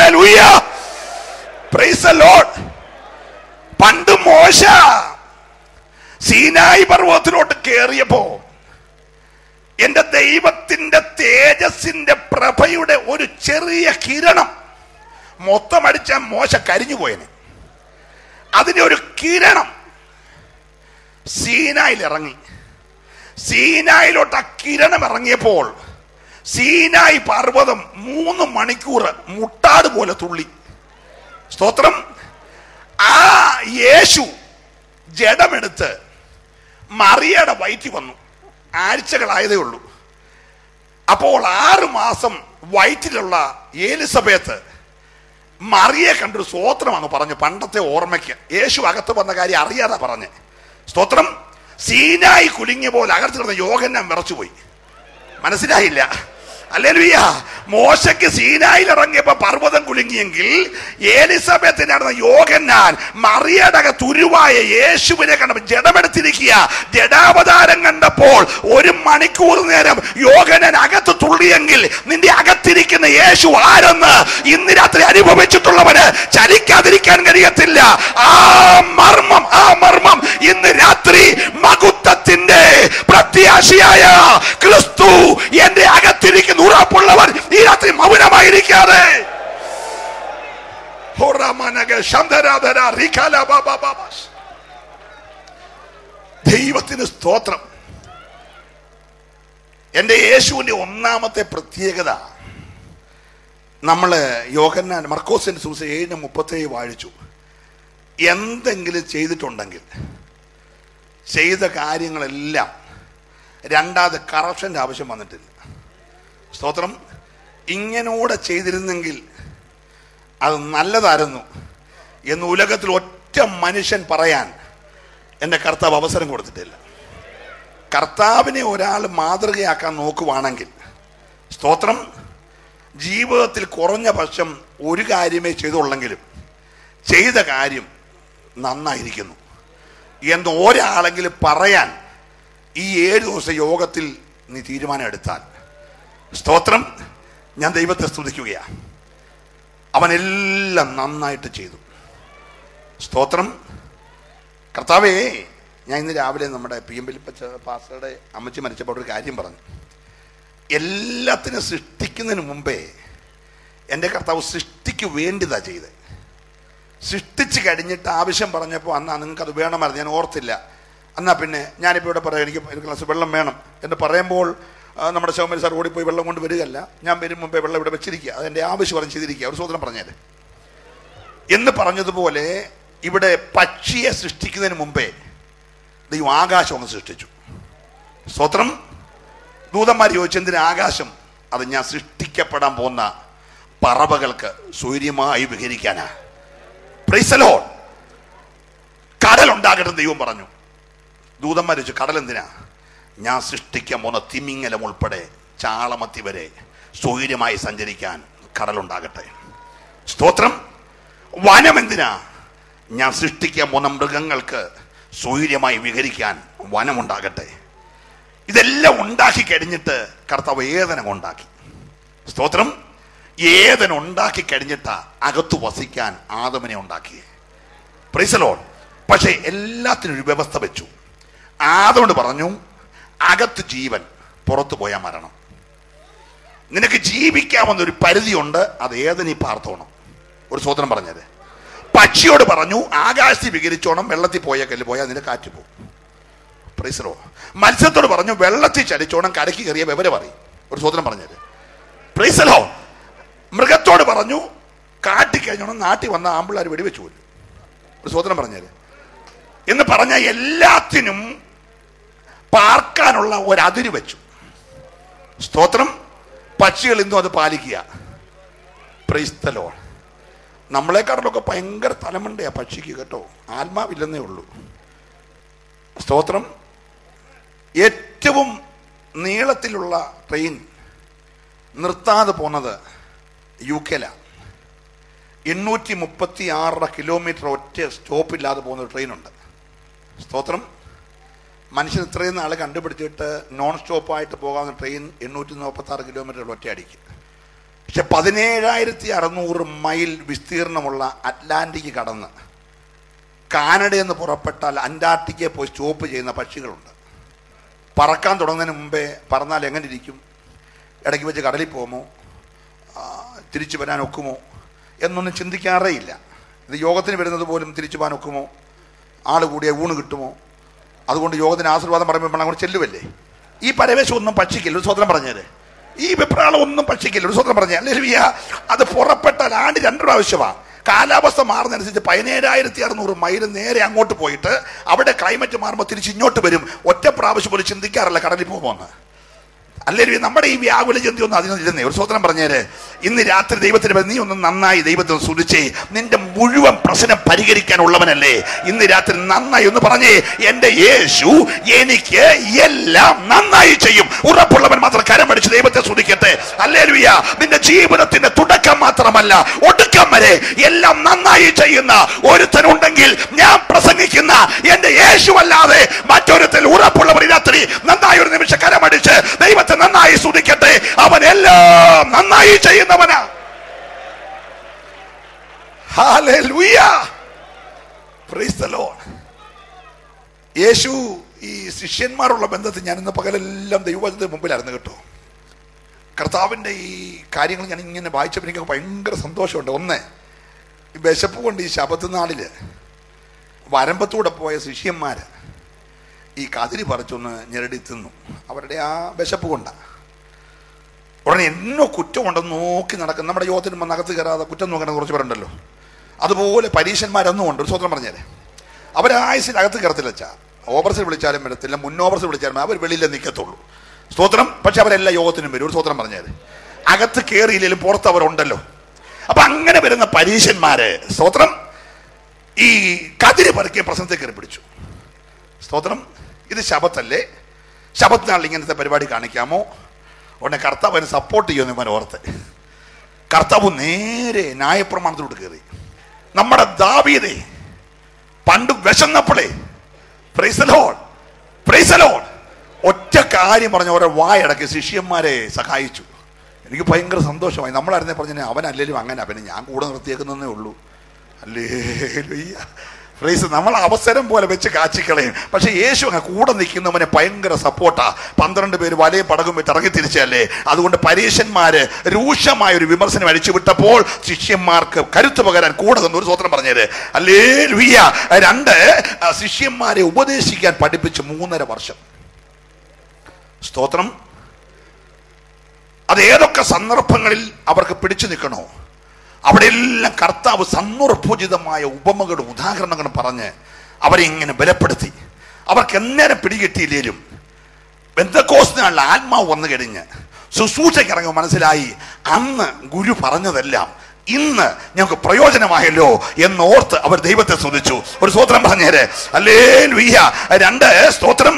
പ്രൈസ് ലോഡ് പണ്ട് മോശ സീനായി പർവ്വതത്തിലോട്ട് കയറിയപ്പോ എന്റെ ദൈവത്തിന്റെ തേജസിന്റെ പ്രഭയുടെ ഒരു ചെറിയ കിരണം മൊത്തം അടിച്ച മോശ കരിഞ്ഞു പോയനെ അതിന്റെ ഒരു കിരണം സീനായിൽ ഇറങ്ങി സീനായിലോട്ട് ആ കിരണം ഇറങ്ങിയപ്പോൾ സീനായി പർവ്വതം മൂന്ന് മണിക്കൂർ മുട്ടാട് പോലെ തുള്ളി സ്തോത്രം ആ യേശു ജഡമെടുത്ത് മറിയയുടെ വയറ്റിൽ വന്നു ആഴ്ചകളായതേ ഉള്ളൂ അപ്പോൾ ആറ് മാസം വയറ്റിലുള്ള ഏലിസബേത്ത് മറിയെ കണ്ടൊരു സ്തോത്രമാണ് പറഞ്ഞു പണ്ടത്തെ ഓർമ്മയ്ക്ക് യേശു അകത്ത് വന്ന കാര്യം അറിയാതെ പറഞ്ഞ് സ്തോത്രം സീനായി കുലുങ്ങിയ പോലെ അകത്ത് കിടന്ന യോഗന്നാൻ വിറച്ചുപോയി മനസ്സിലായില്ല അല്ലേലുയ്യ മോശയ്ക്ക് സീനായിൽ ഇറങ്ങിയപ്പോ പർവ്വതം കുലുങ്ങിയെങ്കിൽ ഏലിസബത്തിന് നടന്ന യോഗന്നാൻ മറിയടക തുരുവായ യേശുവിനെ കണ്ടപ്പോൾ ജഡമെടുത്തിരിക്കുക ജഡാവതാരം കണ്ടപ്പോൾ ഒരു മണിക്കൂർ നേരം യോഗനൻ അകത്ത് തുള്ളിയെങ്കിൽ നിന്റെ അകത്തിരിക്കുന്ന യേശു ആരെന്ന് ഇന്ന് രാത്രി അനുഭവിച്ചിട്ടുള്ളവന് ചലിക്കാതിരിക്കാൻ കഴിയത്തില്ല ആ മർമ്മം ആ മർമ്മം ഇന്ന് രാത്രി മകുത്തത്തിന്റെ പ്രത്യാശയായ ക്രിസ്തു എന്റെ അകത്തിരിക്കുന്ന ഉറപ്പുള്ളവർ ഈ രാത്രി മൗനമായിരിക്കാതെ ഹോറാമാനക ശബ്ദരാധര റിഖാല ബാബ ബാബാസ്. ദൈവത്തിന് സ്തോത്രം എൻ്റെ യേശുവിൻ്റെ ഒന്നാമത്തെ പ്രത്യേകത നമ്മൾ യോഹന്നാൻ മർക്കോസിൻ്റെ സൂസ ഏഴിന് മുപ്പത്തേഴ് വാഴിച്ചു എന്തെങ്കിലും ചെയ്തിട്ടുണ്ടെങ്കിൽ ചെയ്ത കാര്യങ്ങളെല്ലാം രണ്ടാമത് കറപ്ഷൻ്റെ ആവശ്യം വന്നിട്ടില്ല സ്തോത്രം ഇങ്ങനൂടെ ചെയ്തിരുന്നെങ്കിൽ അത് നല്ലതായിരുന്നു എന്ന് ഉലകത്തിൽ ഒറ്റ മനുഷ്യൻ പറയാൻ എൻ്റെ കർത്താവ് അവസരം കൊടുത്തിട്ടില്ല കർത്താവിനെ ഒരാൾ മാതൃകയാക്കാൻ നോക്കുവാണെങ്കിൽ സ്തോത്രം ജീവിതത്തിൽ കുറഞ്ഞ പക്ഷം ഒരു കാര്യമേ ചെയ്തുള്ളെങ്കിലും ചെയ്ത കാര്യം നന്നായിരിക്കുന്നു എന്ന് ഒരാളെങ്കിലും പറയാൻ ഈ ഏഴ് ദിവസം യോഗത്തിൽ നീ തീരുമാനം എടുത്താൽ സ്തോത്രം ഞാൻ ദൈവത്തെ സ്തുതിക്കുകയാണ് അവനെല്ലാം നന്നായിട്ട് ചെയ്തു സ്തോത്രം കർത്താവേ ഞാൻ ഇന്ന് രാവിലെ നമ്മുടെ പി എം വലിപ്പച്ച പാസ്റ്ററുടെ അമ്മച്ചി മരിച്ചപ്പോൾ ഒരു കാര്യം പറഞ്ഞു എല്ലാത്തിനും സൃഷ്ടിക്കുന്നതിന് മുമ്പേ എൻ്റെ കർത്താവ് സൃഷ്ടിക്ക് വേണ്ടിതാ ചെയ്തത് സൃഷ്ടിച്ച് കഴിഞ്ഞിട്ട് ആവശ്യം പറഞ്ഞപ്പോൾ അന്നാ നിങ്ങൾക്ക് അത് വേണമായിരുന്നു ഞാൻ ഓർത്തില്ല എന്നാ പിന്നെ ഞാനിപ്പോൾ ഇവിടെ പറയാം എനിക്ക് ഒരു ഗ്ലാസ് വെള്ളം വേണം എന്ന് പറയുമ്പോൾ ആ, നമ്മുടെ ശവമരി സാർ ഓടിപ്പോയി വെള്ളം കൊണ്ട് വരികയല്ല ഞാൻ വരും മുമ്പേ വെള്ളം ഇവിടെ വെച്ചിരിക്കുക അതെൻ്റെ ആവശ്യം പറഞ്ഞ് ചെയ്തിരിക്കുക ഒരു സൂത്രം പറഞ്ഞേര് എന്ന് പറഞ്ഞതുപോലെ ഇവിടെ പക്ഷിയെ സൃഷ്ടിക്കുന്നതിന് മുമ്പേ ദൈവം ആകാശം അങ്ങ് സൃഷ്ടിച്ചു സ്വത്രം ദൂതന്മാർ ചോദിച്ചു എന്തിന് ആകാശം അത് ഞാൻ സൃഷ്ടിക്കപ്പെടാൻ പോകുന്ന പറവകൾക്ക് സൂര്യമായി വിഹരിക്കാനാ പ്രൈസലോ കടൽ ഉണ്ടാകട്ടെ ദൈവം പറഞ്ഞു ദൂതന്മാർ ചോദിച്ചു കടൽ എന്തിനാ ഞാൻ സൃഷ്ടിക്കാൻ പോകുന്ന തിമിങ്ങലം ഉൾപ്പെടെ ചാളമത്തി വരെ സൂര്യമായി സഞ്ചരിക്കാൻ കടലുണ്ടാകട്ടെ സ്തോത്രം വനം എന്തിനാ ഞാൻ സൃഷ്ടിക്കാൻ പോകുന്ന മൃഗങ്ങൾക്ക് സൂര്യമായി വിഹരിക്കാൻ വനമുണ്ടാകട്ടെ ഇതെല്ലാം ഉണ്ടാക്കി കഴിഞ്ഞിട്ട് കർത്താവ് ഏതനം ഉണ്ടാക്കി സ്തോത്രം ഏതനം ഉണ്ടാക്കി കഴിഞ്ഞിട്ടാ അകത്തു വസിക്കാൻ ആദമനെ ഉണ്ടാക്കി പ്രിസലോൺ പക്ഷേ എല്ലാത്തിനും ഒരു വ്യവസ്ഥ വെച്ചു ആദമോട് പറഞ്ഞു അകത്ത് ജീവൻ പുറത്തു പോയാൽ മരണം നിനക്ക് ജീവിക്കാവുന്ന ഒരു പരിധിയുണ്ട് അത് ഏതിനീ പാർത്തോണം ഒരു സ്വതന്ത്രം പറഞ്ഞത് പക്ഷിയോട് പറഞ്ഞു ആകാശത്തിൽ വികരിച്ചോണം വെള്ളത്തിൽ പോയ കല്ല് പോയാൽ നിന്റെ കാറ്റ് പോകും പ്രീസറോ മത്സ്യത്തോട് പറഞ്ഞു വെള്ളത്തിൽ ചലിച്ചോണം കരയ്ക്ക് കയറിയ വിവരം പറയും ഒരു സ്വതന്ത്രം പറഞ്ഞത് പ്രീസലോ മൃഗത്തോട് പറഞ്ഞു കാട്ടി കഴിഞ്ഞോണം നാട്ടിൽ വന്ന ആമ്പിള്ളാർ വെടിവെച്ചു പോലും ഒരു സ്വതന്ത്രം പറഞ്ഞത് എന്ന് പറഞ്ഞ എല്ലാത്തിനും പാർക്കാനുള്ള ഒരതിര് വെച്ചു സ്തോത്രം പക്ഷികൾ ഇന്നും അത് പാലിക്കുക പ്രൈസ്തലോ നമ്മളെക്കാട്ടിലൊക്കെ ഭയങ്കര തലമുണ്ടയാ പക്ഷിക്ക് കേട്ടോ ആത്മാവില്ലെന്നേ ഉള്ളൂ സ്തോത്രം ഏറ്റവും നീളത്തിലുള്ള ട്രെയിൻ നിർത്താതെ പോണത് യു കെയിലാണ് എണ്ണൂറ്റി മുപ്പത്തി ആറര കിലോമീറ്റർ ഒറ്റ സ്റ്റോപ്പില്ലാതെ പോകുന്ന ഒരു ട്രെയിനുണ്ട് സ്തോത്രം മനുഷ്യൻ ഇത്രയും നാൾ കണ്ടുപിടിച്ചിട്ട് നോൺ സ്റ്റോപ്പായിട്ട് പോകാവുന്ന ട്രെയിൻ എണ്ണൂറ്റി മുപ്പത്തി ആറ് കിലോമീറ്റർ ഒറ്റയടിക്ക് പക്ഷെ പതിനേഴായിരത്തി അറുന്നൂറ് മൈൽ വിസ്തീർണമുള്ള അറ്റ്ലാന്റിക് കടന്ന് കാനഡയിൽ നിന്ന് പുറപ്പെട്ടാൽ അന്റാർട്ടിക്കയിൽ പോയി സ്റ്റോപ്പ് ചെയ്യുന്ന പക്ഷികളുണ്ട് പറക്കാൻ തുടങ്ങുന്നതിന് മുമ്പേ പറന്നാൽ എങ്ങനെ ഇരിക്കും ഇടയ്ക്ക് വെച്ച് കടലിൽ പോകുമോ ആ, തിരിച്ചു വരാൻ ഒക്കുമോ എന്നൊന്നും ചിന്തിക്കാറേ ഇല്ല ഇത് യോഗത്തിന് വരുന്നത് പോലും തിരിച്ചു പോകാൻ ഒക്കുമോ ആൾ കൂടിയ ഊണ് കിട്ടുമോ അതുകൊണ്ട് യോഗത്തിന് ആശീർവാദം പറയുമ്പോൾ നമ്മൾ അങ്ങോട്ട് ചെല്ലുവല്ലേ ഈ പരവേശം ഒന്നും പക്ഷിക്കില്ല ഒരു സ്വതന്ത്രം പറഞ്ഞേര് ഈ വിപ്രാളം ഒന്നും പക്ഷിക്കില്ല ഒരു സ്വതന്ത്രം പറഞ്ഞേ അല്ലെങ്കിൽ അത് പുറപ്പെട്ടാൽ ആണ്ട് രണ്ട് പ്രാവശ്യമാണ് കാലാവസ്ഥ മാറുന്നതനുസരിച്ച് പതിനേഴായിരത്തി അറുന്നൂറ് മൈൽ നേരെ അങ്ങോട്ട് പോയിട്ട് അവിടെ ക്ലൈമറ്റ് മാറുമ്പോൾ തിരിച്ച് ഇങ്ങോട്ട് വരും ഒറ്റ പ്രാവശ്യം പോലും ചിന്തിക്കാറില്ല കടലിൽ പോകുമെന്ന് അല്ലെങ്കിൽ നമ്മുടെ ഈ വ്യാകുല ചിന്തയൊന്നും അതിനൊന്നില്ലെന്നേ ഒരു സ്വതന്ത്രം പറഞ്ഞേര് ഇന്ന് രാത്രി ദൈവത്തിന് പകരം നീ ഒന്ന് നന്നായി ദൈവത്തെ ഒന്ന് സ്തുതിച്ചേ നിന്റെ മുഴുവൻ പ്രശ്നം പരിഹരിക്കാനുള്ളവനല്ലേ ഇന്ന് രാത്രി നന്നായി ഒന്ന് പറഞ്ഞേ എന്റെ യേശു എനിക്ക് എല്ലാം നന്നായി ചെയ്യും ഉറപ്പുള്ളവൻ മാത്രം കരമടിച്ച് ദൈവത്തെ സ്തുതിക്കട്ടെ അല്ലേലുയ്യ നിന്റെ ജീവിതത്തിന്റെ തുടക്കം മാത്രമല്ല ഒടുക്കം വരെ എല്ലാം നന്നായി ചെയ്യുന്ന ഒരുത്തനുണ്ടെങ്കിൽ ഞാൻ പ്രസംഗിക്കുന്ന എന്റെ യേശു അല്ലാതെ മറ്റൊരുത്തിൽ ഉറപ്പുള്ളവർ ഈ രാത്രി നന്നായി ഒരു നിമിഷം കരമടിച്ച് ദൈവത്തെ നന്നായി സ്തുതിക്കട്ടെ അവൻ എല്ലാം നന്നായി ചെയ്യുന്നവനാ Hallelujah. Praise the Lord. യേശു ഈ ശിഷ്യന്മാരുള്ള ബന്ധത്തിൽ ഞാൻ ഇന്ന് പകലെല്ലാം ദൈവത്തിന്റെ മുമ്പിലായിരുന്നു കേട്ടോ കർത്താവിൻ്റെ ഈ കാര്യങ്ങൾ ഞാൻ ഇങ്ങനെ വായിച്ചപ്പോൾ എനിക്ക് ഭയങ്കര സന്തോഷമുണ്ട് ഒന്ന് ഈ വിശപ്പ് കൊണ്ട് ഈ ശബത്ത് നാളില് വരമ്പത്തൂടെ പോയ ശിഷ്യന്മാർ ഈ കതിരി പറിച്ചൊന്ന് ഞെരടി തിന്നു അവരുടെ ആ വിശപ്പ് കൊണ്ടാണ് ഉടനെ എന്നോ കുറ്റമുണ്ടെന്ന് നോക്കി നടക്കും നമ്മുടെ യോഗത്തിന് വന്ന് അകത്ത് കയറാതെ കുറ്റം നോക്കുന്ന കുറച്ച് പേരുണ്ടല്ലോ അതുപോലെ പരീക്ഷന്മാരൊന്നും ഉണ്ട് ഒരു സ്വതന്ത്രം പറഞ്ഞേരെ അവരായുസിൽ അകത്ത് കയറത്തില്ല വെച്ചാ ഓവർസിൽ വിളിച്ചാലും വരത്തില്ല മുൻ ഓവർസിൽ വിളിച്ചാലും അവർ വെളിയിലേ നിൽക്കത്തുള്ളൂ സ്തോത്രം പക്ഷെ അവരെല്ലാ യോഗത്തിനും വരും ഒരു സ്തോത്രം പറഞ്ഞേര് അകത്ത് കയറിയില്ലെങ്കിലും പുറത്ത് അവരുണ്ടല്ലോ അപ്പൊ അങ്ങനെ വരുന്ന പരീക്ഷന്മാര് സ്തോത്രം ഈ കതിര് പറിക്കിയ പ്രശ്നത്തെ കയറി പിടിച്ചു സ്തോത്രം ഇത് ശബത്തല്ലേ ശബത്ത് നാളിൽ ഇങ്ങനത്തെ പരിപാടി കാണിക്കാമോ ഉടനെ കർത്താവ് അതിനെ സപ്പോർട്ട് ചെയ്യുമെന്ന് ഇവൻ ഓർത്ത് കർത്താവ് നേരെ ന്യായപ്രമാണത്തിലോട്ട് കയറി നമ്മുടെ ദാവീദേ പണ്ട് വിശന്നപ്പോളേ പ്രൈസലോൺ പ്രൈസലോൺ ഒറ്റ കാര്യം പറഞ്ഞ ഓരോ വായടക്കി ശിഷ്യന്മാരെ സഹായിച്ചു എനിക്ക് ഭയങ്കര സന്തോഷമായി നമ്മളായിരുന്നേ പറഞ്ഞേ അവനല്ലേലും അങ്ങനെ പിന്നെ ഞാൻ കൂടെ നിർത്തിയേക്കുന്നതേ ഉള്ളൂ അല്ലേ ഫ്രൈസ് നമ്മൾ അവസരം പോലെ വെച്ച് കാച്ചിക്കളയും പക്ഷെ യേശു അങ്ങ് കൂടെ നിൽക്കുന്നവനെ ഭയങ്കര സപ്പോർട്ടാ പന്ത്രണ്ട് പേര് വലയും പടകും വെച്ച് ഇറങ്ങി തിരിച്ചല്ലേ അതുകൊണ്ട് പരീശന്മാര് രൂക്ഷമായ ഒരു വിമർശനം അടിച്ചു വിട്ടപ്പോൾ ശിഷ്യന്മാർക്ക് കരുത്ത് പകരാൻ കൂടെ നിന്ന് ഒരു സ്വത്രം പറഞ്ഞത് അല്ലേ ലുയ്യ രണ്ട് ആ, ശിഷ്യന്മാരെ ഉപദേശിക്കാൻ പഠിപ്പിച്ച് മൂന്നര വർഷം സ്തോത്രം അത് ഏതൊക്കെ സന്ദർഭങ്ങളിൽ അവർക്ക് പിടിച്ചു നിൽക്കണോ അവിടെയെല്ലാം കർത്താവ് സന്ദർഭോചിതമായ ഉപമകളും ഉദാഹരണങ്ങളും പറഞ്ഞ് അവരെ ഇങ്ങനെ ബലപ്പെടുത്തി അവർക്ക് എന്നേരം പിടികിട്ടിയില്ലേലും ബന്ധക്കോസിനുള്ള ആത്മാവ് വന്നു കഴിഞ്ഞ് ശുശ്രൂഷയ്ക്ക് ഇറങ്ങുമ്പോൾ മനസ്സിലായി അന്ന് ഗുരു പറഞ്ഞതെല്ലാം ഇന്ന് ഞങ്ങൾക്ക് പ്രയോജനമായല്ലോ എന്നോർത്ത് അവർ ദൈവത്തെ സ്തുതിച്ചു ഒരു സ്തോത്രം പറഞ്ഞേര് അല്ലേ ലുയ്യ രണ്ട് സ്തോത്രം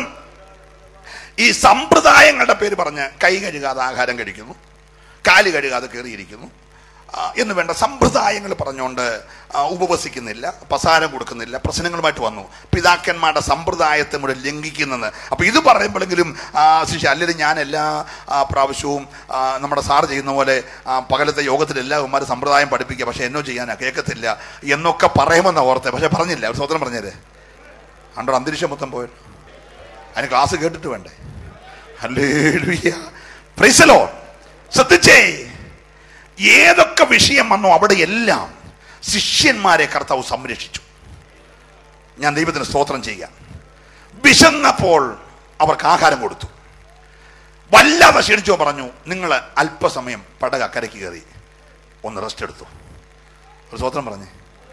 ഈ സമ്പ്രദായങ്ങളുടെ പേര് പറഞ്ഞ് കൈ കഴുകാതെ ആഹാരം കഴിക്കുന്നു കാല് കഴുകാതെ കയറിയിരിക്കുന്നു ആ, എന്ന് വേണ്ട സമ്പ്രദായങ്ങൾ പറഞ്ഞുകൊണ്ട് ആ, ഉപവസിക്കുന്നില്ല പ്രസാരം കൊടുക്കുന്നില്ല പ്രശ്നങ്ങളുമായിട്ട് വന്നു പിതാക്കന്മാരുടെ സമ്പ്രദായത്തെ കൂടെ ലംഘിക്കുന്നത് അപ്പൊ ഇത് പറയുമ്പോഴെങ്കിലും ആ, ശിഷ്യ അല്ലെങ്കിൽ ഞാൻ എല്ലാ ആ, പ്രാവശ്യവും ആ, നമ്മുടെ സാർ ചെയ്യുന്ന പോലെ ആ, പകലത്തെ യോഗത്തിൽ എല്ലാ ഉമ്മാരും സമ്പ്രദായം പഠിപ്പിക്കുക പക്ഷെ എന്നോ ചെയ്യാനാ കേൾക്കത്തില്ല എന്നൊക്കെ പറയുമെന്ന ഓർത്തെ പക്ഷെ പറഞ്ഞില്ല ഒരു സ്വതന്ത്രം പറഞ്ഞേരെ അണ്ടോ അന്തരീക്ഷം മൊത്തം പോയത് അതിന് ക്ലാസ് കേട്ടിട്ട് വേണ്ടേ ഹല്ലേലൂയ പ്രൈസലോ ശ്രദ്ധിച്ചേ ഏതൊക്കെ വിഷയം വന്നോ അവിടെ എല്ലാം ശിഷ്യന്മാരെ കർത്താവ് സംരക്ഷിച്ചു ഞാൻ ദൈവത്തിന് സ്തോത്രം ചെയ്യാം വിശന്നപ്പോൾ അവർക്ക് ആഹാരം കൊടുത്തു വല്ലാതെ ക്ഷണിച്ചോ പറഞ്ഞു നിങ്ങൾ അല്പസമയം പടക അക്കരയ്ക്ക് കയറി ഒന്ന് റെസ്റ്റ് എടുത്തു ഒരു സ്തോത്രം പറഞ്ഞേ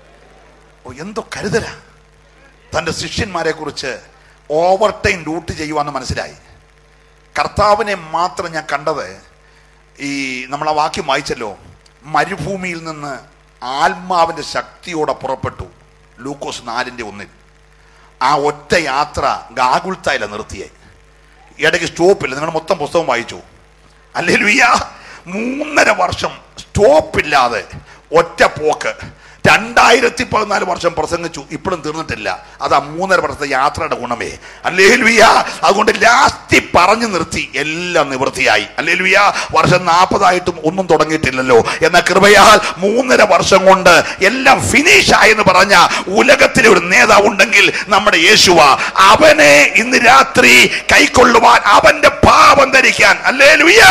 ഓ എന്തോ കരുതലാ തൻ്റെ ശിഷ്യന്മാരെ കുറിച്ച് ഓവർ ടൈം ഡ്യൂട്ടി ചെയ്യുവാന്ന് മനസ്സിലായി കർത്താവിനെ മാത്രം ഞാൻ കണ്ടത് ഈ നമ്മൾ ആ വാക്യം വായിച്ചല്ലോ മരുഭൂമിയിൽ നിന്ന് ആത്മാവിൻ്റെ ശക്തിയോടെ പുറപ്പെട്ടു ലൂക്കോസ് നാലിൻ്റെ ഒന്നിൽ ആ ഒറ്റ യാത്ര ഗാഗുൽത്തായില നിർത്തിയേ ഇടയ്ക്ക് സ്റ്റോപ്പില്ല നിങ്ങൾ മൊത്തം പുസ്തകം വായിച്ചു അല്ലേ ലുയ്യ മൂന്നര വർഷം സ്റ്റോപ്പില്ലാതെ ഒറ്റ പോക്ക് രണ്ടായിരത്തി പതിനാല് വർഷം പ്രസംഗിച്ചു ഇപ്പോഴും തീർന്നിട്ടില്ല അത് ആ മൂന്നര വർഷത്തെ യാത്രയുടെ ഗുണമേ അല്ലേ ലുയ്യ അതുകൊണ്ട് ലാസ്റ്റി പറഞ്ഞു നിർത്തി എല്ലാം നിവൃത്തിയായി അല്ലേ ലുയ്യ വർഷം നാൽപ്പതായിട്ടും ഒന്നും തുടങ്ങിയിട്ടില്ലല്ലോ എന്ന കൃപയാൽ മൂന്നര വർഷം കൊണ്ട് എല്ലാം ഫിനിഷ് ആയെന്ന് പറഞ്ഞ ഉലകത്തിലെ ഒരു നേതാവ് ഉണ്ടെങ്കിൽ നമ്മുടെ യേശുവ അവനെ ഇന്ന് രാത്രി കൈക്കൊള്ളുവാൻ അവന്റെ പാപം ധരിക്കാൻ അല്ലേ ലുയ്യ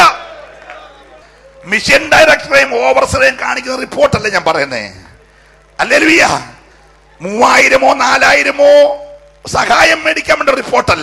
മിഷൻ ഡയറക്ടറെയും ഓവർസറേയും കാണിക്കുന്ന റിപ്പോർട്ടല്ല ഞാൻ പറയുന്നേ അല്ലേ ലുയ്യ മൂവായിരമോ നാലായിരമോ സഹായം മേടിക്കാൻ വേണ്ട റിപ്പോർട്ടല്ല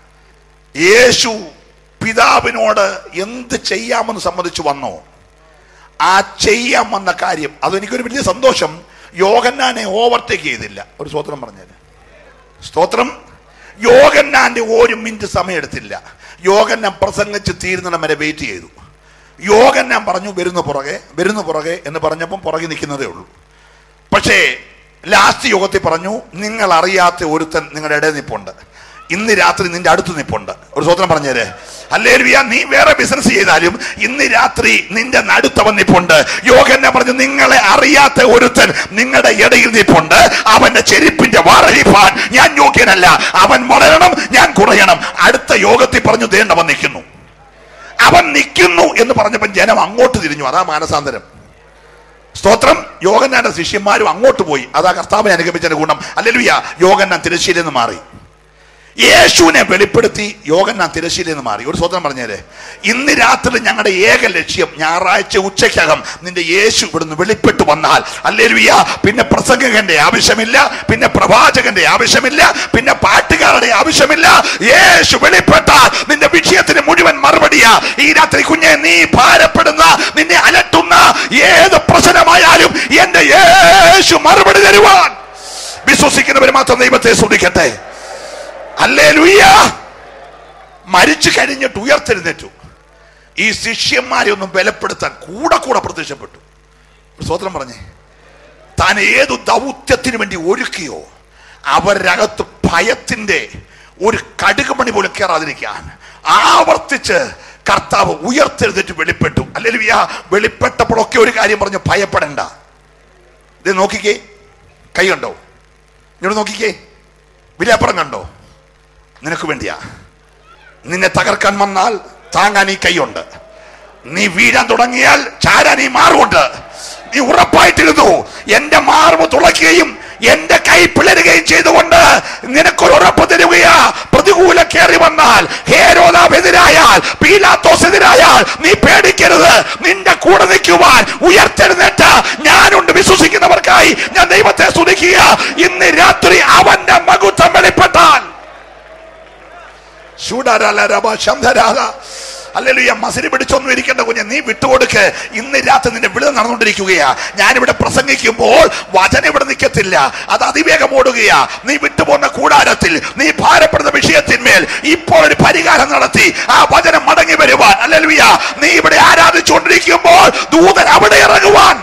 യേശു പിതാവിനോട് എന്ത് ചെയ്യാമെന്ന് സമ്മതിച്ചു വന്നോ ആ ചെയ്യാൻ വന്ന കാര്യം അതെനിക്കൊരു വലിയ സന്തോഷം യോഗന്നാനെ ഓവർടേക്ക് ചെയ്തില്ല ഒരു സ്തോത്രം പറഞ്ഞത് സ്തോത്രം യോഗന്നാന്റെ ഒരു മിനിറ്റ് സമയം എടുത്തില്ല യോഗന്നാൻ പ്രസംഗിച്ച് തീരുന്നിടം വരെ വെയിറ്റ് ചെയ്തു യോഗന്നാൻ പറഞ്ഞു വരുന്നു പുറകെ വരുന്നു പുറകെ എന്ന് പറഞ്ഞപ്പം പുറകെ നിൽക്കുന്നതേ ഉള്ളൂ പക്ഷേ ലാസ്റ്റ് യോഗത്തിൽ പറഞ്ഞു നിങ്ങൾ അറിയാത്ത ഒരുത്തൻ നിങ്ങളുടെ ഇടയിൽ നിപ്പുണ്ട് ഇന്ന് രാത്രി നിന്റെ അടുത്ത് നിപ്പുണ്ട് ഒരു സ്വത്രം പറഞ്ഞേര് അല്ലേ നീ വേറെ ബിസിനസ് ചെയ്താലും ഇന്ന് രാത്രി നിന്റെ നടുത്തവൻ നിപ്പുണ്ട് യോഗന്നെ പറഞ്ഞു നിങ്ങളെ അറിയാത്ത ഒരുത്തൻ നിങ്ങളുടെ ഇടയിൽ നിപ്പുണ്ട് അവന്റെ ചെരുപ്പിന്റെ വാറഴിപ്പാൻ ഞാൻ യോഗ്യനല്ല അവൻ വളരണം ഞാൻ കുറയണം അടുത്ത യോഗത്തിൽ പറഞ്ഞു ദേണ്ടവൻ നിൽക്കുന്നു അവൻ നിൽക്കുന്നു എന്ന് പറഞ്ഞപ്പോൾ ജനം അങ്ങോട്ട് തിരിഞ്ഞു അതാ മാനസാന്തരം സ്തോത്രം യോഗന്നാന്റെ ശിഷ്യന്മാരും അങ്ങോട്ട് പോയി അതാ കർത്താവിനെ അനുഗമിച്ചതിന്റെ ഗുണം അല്ലെലുയ്യ യോഗന്നാൻ തിരശ്ശീലിൽ നിന്ന് മാറി യേശുവിനെ വെളിപ്പെടുത്തി യോഗന്നാൻ തിരശ്ശീലിൽ നിന്ന് മാറി ഒരു സ്വതന്ത്രം പറഞ്ഞേരെ ഇന്ന് രാത്രി ഞങ്ങളുടെ ഏക ലക്ഷ്യം ഞായറാഴ്ച ഉച്ചയ്ക്കകം നിന്റെ യേശു ഇവിടുന്ന് വെളിപ്പെട്ടു വന്നാൽ അല്ലേലുയ്യ പിന്നെ പ്രസംഗകന്റെ ആവശ്യമില്ല പിന്നെ പ്രവാചകന്റെ ആവശ്യമില്ല പിന്നെ പാട്ടുകാരുടെ ആവശ്യമില്ല യേശു വെളിപ്പെട്ടാൽ നിന്റെ വിഷയത്തിന് മുഴുവൻ മറുപടിയാ ഈ രാത്രി കുഞ്ഞെ നീ ഭാരപ്പെടുന്ന നിന്നെ അലട്ടുന്ന ഏത് പ്രശ്നമായാലും എന്റെ യേശു മറുപടി തരുവാൻ വിശ്വസിക്കുന്നവർ മാത്രം ദൈവത്തെ ശ്രദ്ധിക്കട്ടെ അല്ലേ ലുയ്യ മരിച്ചു കഴിഞ്ഞിട്ട് ഉയർത്തെഴുന്നേറ്റു ഈ ശിഷ്യന്മാരെ ഒന്ന് ബലപ്പെടുത്താൻ കൂടെ കൂടെ പ്രത്യക്ഷപ്പെട്ടു ഒരു സ്വതന്ത്രം പറഞ്ഞേ താൻ ഏതു ദൗത്യത്തിന് വേണ്ടി ഒരുക്കിയോ അവരകത്ത് ഭയത്തിന്റെ ഒരു കടുകുമണി പോലും കയറാതിരിക്കാൻ ആവർത്തിച്ച് കർത്താവ് ഉയർത്തെഴുന്നേറ്റ് വെളിപ്പെട്ടു അല്ലെങ്കിൽ വെളിപ്പെട്ടപ്പോഴൊക്കെ ഒരു കാര്യം പറഞ്ഞു ഭയപ്പെടണ്ട ഇത് നോക്കിക്കേ കൈ കണ്ടോ ഇങ്ങോട്ട് നോക്കിക്കേ വിലപ്പുറം കണ്ടോ നിനക്ക് വേണ്ടിയാ നിന്നെ തകർക്കാൻ വന്നാൽ താങ്ങാൻ ഈ കൈയുണ്ട് നീ വീഴാൻ തുടങ്ങിയാൽ ചാരാൻ ഈ മാറുണ്ട് നീ ഉറപ്പായിട്ടിരുന്നു എന്റെ മാർവ് തുളയ്ക്കുകയും എന്റെ കൈ പിളരുകയും ചെയ്തുകൊണ്ട് നിനക്കൊരു ഉറപ്പ് തരുകയാ പ്രതികൂല കയറി വന്നാൽ ഹേരോദാവ് എതിരായാൽ പീലാത്തോസ് എതിരായാൽ നീ പേടിക്കരുത് നിന്റെ കൂടെ നിൽക്കുവാൻ ഉയർത്തെഴുന്നേറ്റ് ഞാനുണ്ട് വിശ്വസിക്കുന്നവർക്കായി ഞാൻ ദൈവത്തെ സ്തുതിക്കുക ഇന്ന് രാത്രി അവന്റെ മകുത്വം വെളിപ്പെട്ടാൽ അല്ലെങ്കിലും മസിരി പിടിച്ചൊന്നും ഇരിക്കേണ്ട കുഞ്ഞെ നീ വിട്ടുകൊടുക്ക് ഇന്ന് രാത്രി നിന്റെ വിടുതൽ നടന്നുകൊണ്ടിരിക്കുകയാ ഞാനിവിടെ പ്രസംഗിക്കുമ്പോൾ വചനം ഇവിടെ നിൽക്കത്തില്ല അത് അതിവേഗം ഓടുകയാ നീ വിട്ടുപോകുന്ന കൂടാരത്തിൽ നീ ഭാരപ്പെടുന്ന വിഷയത്തിന്മേൽ ഇപ്പോൾ ഒരു പരിഹാരം നടത്തി ആ വചനം മടങ്ങി വരുവാൻ അല്ലെലുയ നീ ഇവിടെ ആരാധിച്ചുകൊണ്ടിരിക്കുമ്പോൾ ദൂതൻ അവിടെ ഇറങ്ങുവാൻ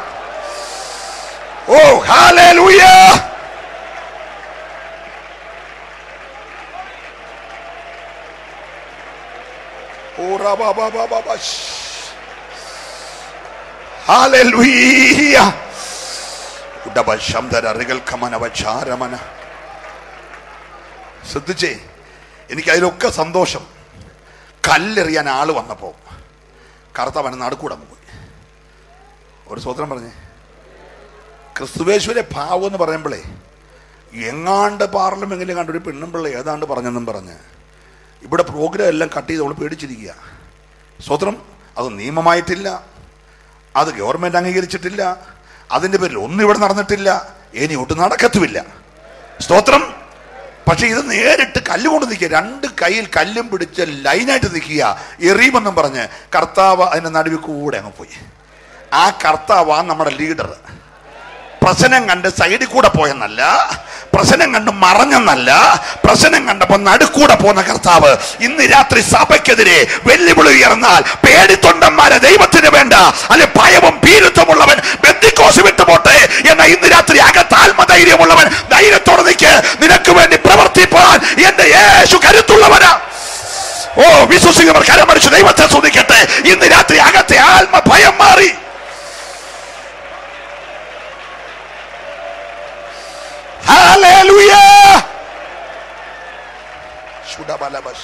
ഓ ഹാലേലൂയ Hallelujah. ഉടബശംധരറികൾക്കമനവചാരമന ശ്രദ്ധിച്ചേ എനിക്ക് അതിലൊക്കെ സന്തോഷം കല്ലെറിയാൻ ആള് വന്നപ്പോ കറുത്തവന് നടുക്കൂടെ പോയി ഒരു സ്വത്രം പറഞ്ഞേ ക്രിസ്തുവേശ്വരെ ഭാവം എന്ന് പറയുമ്പോഴേ എങ്ങാണ്ട് പാർലമെന്റിൽ കണ്ടൊരു പെണ്ണും പിള്ള ഏതാണ്ട് പറഞ്ഞെന്നും പറഞ്ഞ് ഇവിടെ പ്രോഗ്രാം എല്ലാം കട്ട് ചെയ്ത് അവൾ പേടിച്ചിരിക്കുക സ്വത്രം അത് നിയമമായിട്ടില്ല അത് ഗവൺമെന്റ് അംഗീകരിച്ചിട്ടില്ല അതിന്റെ പേരിൽ ഒന്നും ഇവിടെ നടന്നിട്ടില്ല ഇനി ഒട്ടും നടക്കത്തുമില്ല സ്തോത്രം പക്ഷെ ഇത് നേരിട്ട് കല്ലുകൊണ്ട് നിൽക്കുക രണ്ട് കയ്യിൽ കല്ലും പിടിച്ച് ലൈനായിട്ട് നിൽക്കുക എറിയുമെന്നും പറഞ്ഞ് കർത്താവ് അതിന്റെ നടുവിൽ കൂടെ അങ്ങ് പോയി ആ കർത്താവാണ് നമ്മുടെ ലീഡർ പ്രശ്നം കണ്ട് സൈഡിൽ കൂടെ പോയെന്നല്ല പ്രശ്നം കണ്ട് മറഞ്ഞെന്നല്ല പ്രശ്നം കണ്ടപ്പോ നടുക്കൂടെ പോന്ന കർത്താവ് ഇന്ന് രാത്രി സഭയ്ക്കെതിരെ വെല്ലുവിളി ഉയർന്നാൽ പേടിത്തൊണ്ടന്മാരെ ദൈവത്തിന് വേണ്ട അല്ലെ ഭയവും ഭീരുത്വമുള്ളവൻ ബന്ധിക്കോസ് വിട്ടുപോട്ടെ എന്ന ഇന്ന് രാത്രി അകത്ത് ആത്മധൈര്യമുള്ളവൻ ധൈര്യത്തോടെ നിൽക്ക് നിനക്ക് വേണ്ടി പ്രവർത്തിപ്പാൻ എന്റെ യേശു കരുത്തുള്ളവനാ ഓ വിശ്വസിക്കുന്നവർ കരമടിച്ച് ദൈവത്തെ സ്തുതിക്കട്ടെ ഇന്ന് രാത്രി അകത്തെ ആത്മ ഭയം മാറി Hallelujah. ശുഡബലബസ്.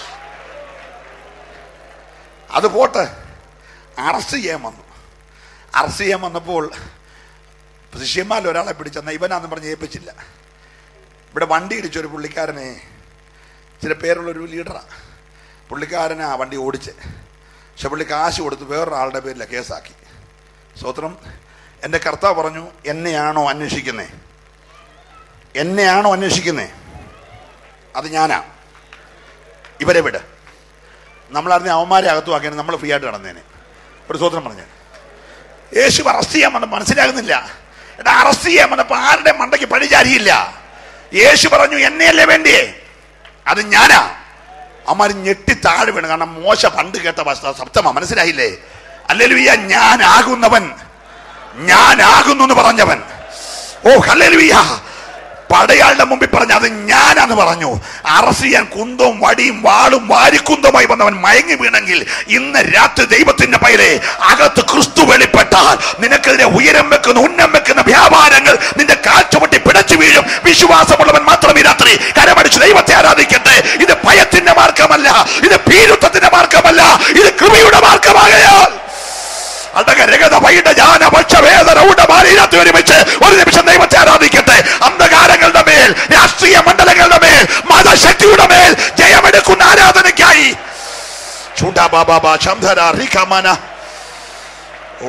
അത് പോട്ടെ അറസ്റ്റ് ചെയ്യാൻ വന്നു അറസ്റ്റ് ചെയ്യാൻ വന്നപ്പോൾ ശിഷ്യന്മാരിൽ ഒരാളെ പിടിച്ചെന്ന ഇവനാന്ന് പറഞ്ഞ് ഏൽപ്പിച്ചില്ല ഇവിടെ വണ്ടി ഇടിച്ചൊരു പുള്ളിക്കാരനെ ചില പേരുള്ളൊരു ലീഡറാണ് പുള്ളിക്കാരനാ വണ്ടി ഓടിച്ച് പക്ഷെ പുള്ളി കാശ് കൊടുത്ത് വേറൊരാളുടെ പേരില കേസാക്കി സ്വത്രം എൻ്റെ കർത്താവ് പറഞ്ഞു എന്നെയാണോ അന്വേഷിക്കുന്നേ എന്നെയാണോ അന്വേഷിക്കുന്നേ അത് ഞാനാ ഇവരെ വിട് നമ്മളറിഞ്ഞ അവന്മാരെ അകത്തുവാക്കിയാണ് നമ്മൾ ഫ്രീ ആയിട്ട് നടന്നേനെ ഒരു സ്വതന്ത്രം പറഞ്ഞു യേശു അറസ്റ്റ് ചെയ്യാൻ വന്ന മനസ്സിലാകുന്നില്ല എടാ അറസ്റ്റ് ചെയ്യാൻ വന്നപ്പോ ആരുടെ മണ്ടയ്ക്ക് പഴിചാരിയില്ല യേശു പറഞ്ഞു എന്നെയല്ലേ വേണ്ടിയേ അത് ഞാനാ അമ്മാര് ഞെട്ടി താഴെ വീണ് കാരണം മോശ പണ്ട് കേട്ട വസ്ത- ശബ്ദമാ മനസ്സിലായില്ലേ അല്ലെലുയ്യ ഞാനാകുന്നവൻ ഞാനാകുന്നു എന്ന് പറഞ്ഞവൻ ഓ ഹല്ലേലൂയ പടയാളുടെ മുമ്പിൽ പറഞ്ഞു അത് ഞാനാന്ന് പറഞ്ഞു അറസ്റ്റ് ചെയ്യാൻ കുന്തവും വടിയും വാളും വാരിക്കുന്തവുമായി വന്നവൻ മയങ്ങി വീണെങ്കിൽ ഇന്ന് രാത്രി ദൈവത്തിന്റെ പൈലെ അകത്ത് ക്രിസ്തു വെളിപ്പെട്ടാൽ നിനക്കെതിരെ ഉയരം വെക്കുന്ന ഉന്നം വെക്കുന്ന വ്യാപാരങ്ങൾ നിന്റെ കാൽച്ചുവട്ടി പിടച്ചു വീഴും വിശ്വാസമുള്ളവൻ മാത്രം ഈ രാത്രി കരമടിച്ച് ദൈവത്തെ ആരാധിക്കട്ടെ ഇത് ഭയത്തിന്റെ മാർഗമല്ല ഇത് ഭീരുത്വത്തിന്റെ മാർഗമല്ല ഇത് കൃപയുടെ മാർഗമാകയാൽ അടകരകത വൈഡ ജ്ഞാന പക്ഷവേദന ഉടമാലിനകത്ത് ഒരുമിച്ച് ഒരു നിമിഷം ദൈവത്തെ ആരാധിക്കട്ടെ അന്ധകാരങ്ങളുടെ മേൽ രാഷ്ട്രീയ മണ്ഡലങ്ങളുടെ മേൽ മതശക്തിയുടെ മേൽ ജയമെടുക്കുന്ന ആരാധനയ്ക്കായി ചൂണ്ടാബാബാ ശംധര റികമന ഓ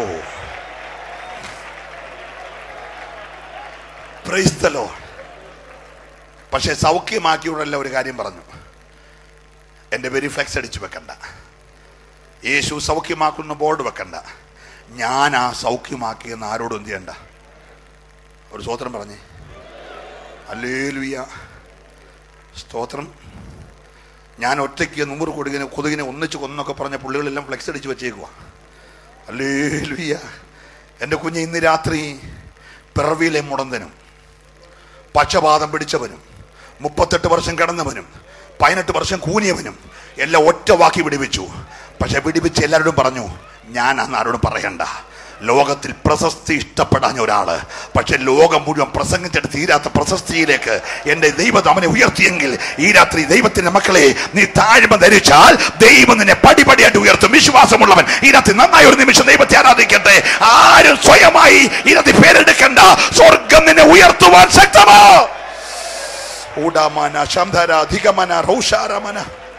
Praise the Lord. പക്ഷേ സൗഖ്യമാക്കിയോടല്ല ഒരു കാര്യം പറഞ്ഞു എൻ്റെ പേര് ഫ്ലെക്സ് അടിച്ചു വെക്കണ്ട യേശു സൗഖ്യമാക്കുന്ന ബോർഡ് വെക്കണ്ട ഞാൻ ആ സൗഖ്യമാക്കിയെന്ന് ആരോടും എന്ത് ചെയ്യണ്ട ഒരു സ്തോത്രം പറഞ്ഞേ അല്ലേലുയ്യ സ്തോത്രം ഞാൻ ഒറ്റയ്ക്ക് നൂറ് കൊതുകിനെ കൊതുകിനെ ഒന്നിച്ച് കൊന്നൊക്കെ പറഞ്ഞ പുള്ളികളെല്ലാം ഫ്ലെക്സ് അടിച്ച് വെച്ചേക്കുക അല്ലേലുയ്യ എൻ്റെ കുഞ്ഞ് ഇന്ന് രാത്രി പിറവിയിലെ മുടന്തനും പക്ഷപാതം പിടിച്ചവനും മുപ്പത്തെട്ട് വർഷം കിടന്നവനും പതിനെട്ട് വർഷം കൂനിയവനും എല്ലാം ഒറ്റ വാക്കി വിടിവിച്ചു പക്ഷെ വിടിവിച്ച് എല്ലാവരോടും പറഞ്ഞു ഞാൻ അന്ന് ആരോടും പറയണ്ട ലോകത്തിൽ പ്രശസ്തി ഇഷ്ടപ്പെടാൻ ഒരാള് പക്ഷെ ലോകം മുഴുവൻ പ്രസംഗിച്ചിട്ട് തീരാത്ത പ്രശസ്തിയിലേക്ക് എന്റെ ദൈവം അവനെ ഉയർത്തിയെങ്കിൽ ഈ രാത്രി ദൈവത്തിന്റെ മക്കളെ നീ താഴ്മ ധരിച്ചാൽ ദൈവം നിന്നെ പടിപടിയായിട്ട് ഉയർത്തും വിശ്വാസമുള്ളവൻ ഈ രാത്രി നന്നായി ഒരു നിമിഷം ദൈവത്തെ ആരാധിക്കട്ടെ ആരും സ്വയമായി ഈ രാത്രി പേരെടുക്കണ്ട സ്വർഗം നിന്നെ ഉയർത്തുവാൻ ശക്തമോ ഊടാമന ശംധര അധികമന റൗഷാരമന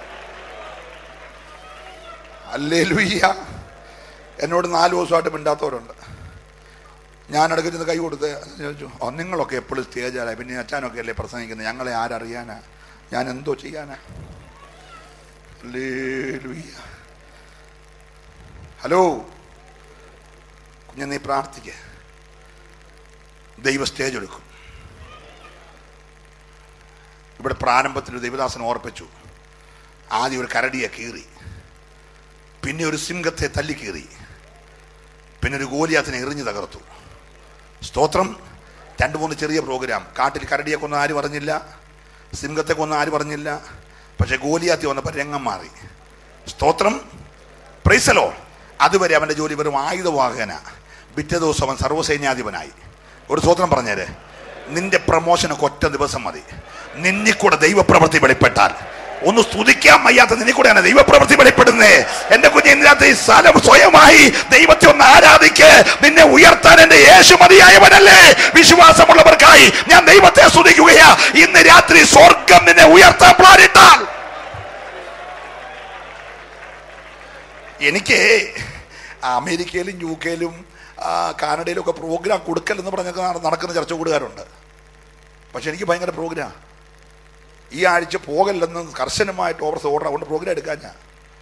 അല്ലേലുയ്യ എന്നോട് നാല് ദിവസമായിട്ട് മിണ്ടാത്തവരുണ്ട് ഞാൻ ഇടയ്ക്കിരുന്ന് കൈ കൊടുത്ത് ചോദിച്ചു ഓ നിങ്ങളൊക്കെ എപ്പോഴും സ്റ്റേജാണ് പിന്നെ അച്ഛനൊക്കെ അല്ലേ പ്രസംഗിക്കുന്നത് ഞങ്ങളെ ആരറിയാനാ ഞാൻ എന്തോ ചെയ്യാനാ ഹല്ലേലൂയ. ഹലോ കുഞ്ഞെ നീ പ്രാർത്ഥിക്ക ദൈവ സ്റ്റേജ് എടുക്കും ഇവിടെ പ്രാരംഭത്തിൽ ഒരു ദൈവദാസൻ ഓർപ്പിച്ചു ആദ്യം ഒരു കരടിയെ കീറി പിന്നെ ഒരു സിംഹത്തെ തല്ലിക്കീറി പിന്നെ ഒരു ഗോലിയാത്തിനെ എറിഞ്ഞു തകർത്തു സ്തോത്രം രണ്ട് മൂന്ന് ചെറിയ പ്രോഗ്രാം കാട്ടിൽ കരടിയെ കൊന്ന ആരും പറഞ്ഞില്ല സിംഹത്തെ കൊന്ന ആരും പറഞ്ഞില്ല പക്ഷെ ഗോലിയാത്തി വന്നപ്പോൾ രംഗം മാറി സ്തോത്രം പ്രൈസലോ അതുവരെ അവന്റെ ജോലി വെറും ആയുധവാഹന പിറ്റേ ദിവസം അവൻ സർവ്വസൈന്യാധിപനായി ഒരു സ്തോത്രം പറഞ്ഞേരെ നിന്റെ പ്രമോഷനൊക്കെ ഒറ്റ ദിവസം മതി നിന്നിൽ കൂടെ ദൈവപ്രവൃത്തി വെളിപ്പെട്ടാൽ ഒന്ന് സ്തുതിക്കാൻ വയ്യാത്ത നിന്നെ കൂടെയാണ് ദൈവപ്രവൃത്തി വെളിപ്പെടുന്നത് എന്റെ കുഞ്ഞെ ഇന്നത്തെ ഈ സ്ഥലം സ്വയമായി ദൈവത്തെ ഒന്ന് ആരാധിക്ക് നിന്നെ ഉയർത്താൻ എന്റെ യേശു മതിയായവനല്ലേ വിശ്വാസമുള്ളവർക്കായി ഞാൻ ദൈവത്തെ സ്തുതിക്കുകയാ ഇന്ന് രാത്രി സ്വർഗം നിന്നെ ഉയർത്താൻ പ്ലാനിട്ടാൽ എനിക്ക് അമേരിക്കയിലും യു കെയിലും ആ, കാനഡയിലും ഒക്കെ പ്രോഗ്രാം കൊടുക്കൽ എന്ന് പറഞ്ഞൊക്കെ നട- നടക്കുന്ന ചർച്ച കൂടുകാരുണ്ട് പക്ഷെ എനിക്ക് ഭയങ്കര പ്രോഗ്രാം ഈ ആഴ്ച പോകല്ലെന്ന് കർശനമായിട്ട് ഓവർ ഓർഡർ അതുകൊണ്ട് പ്രോഗ്രാം എടുക്കാൻ ഞാൻ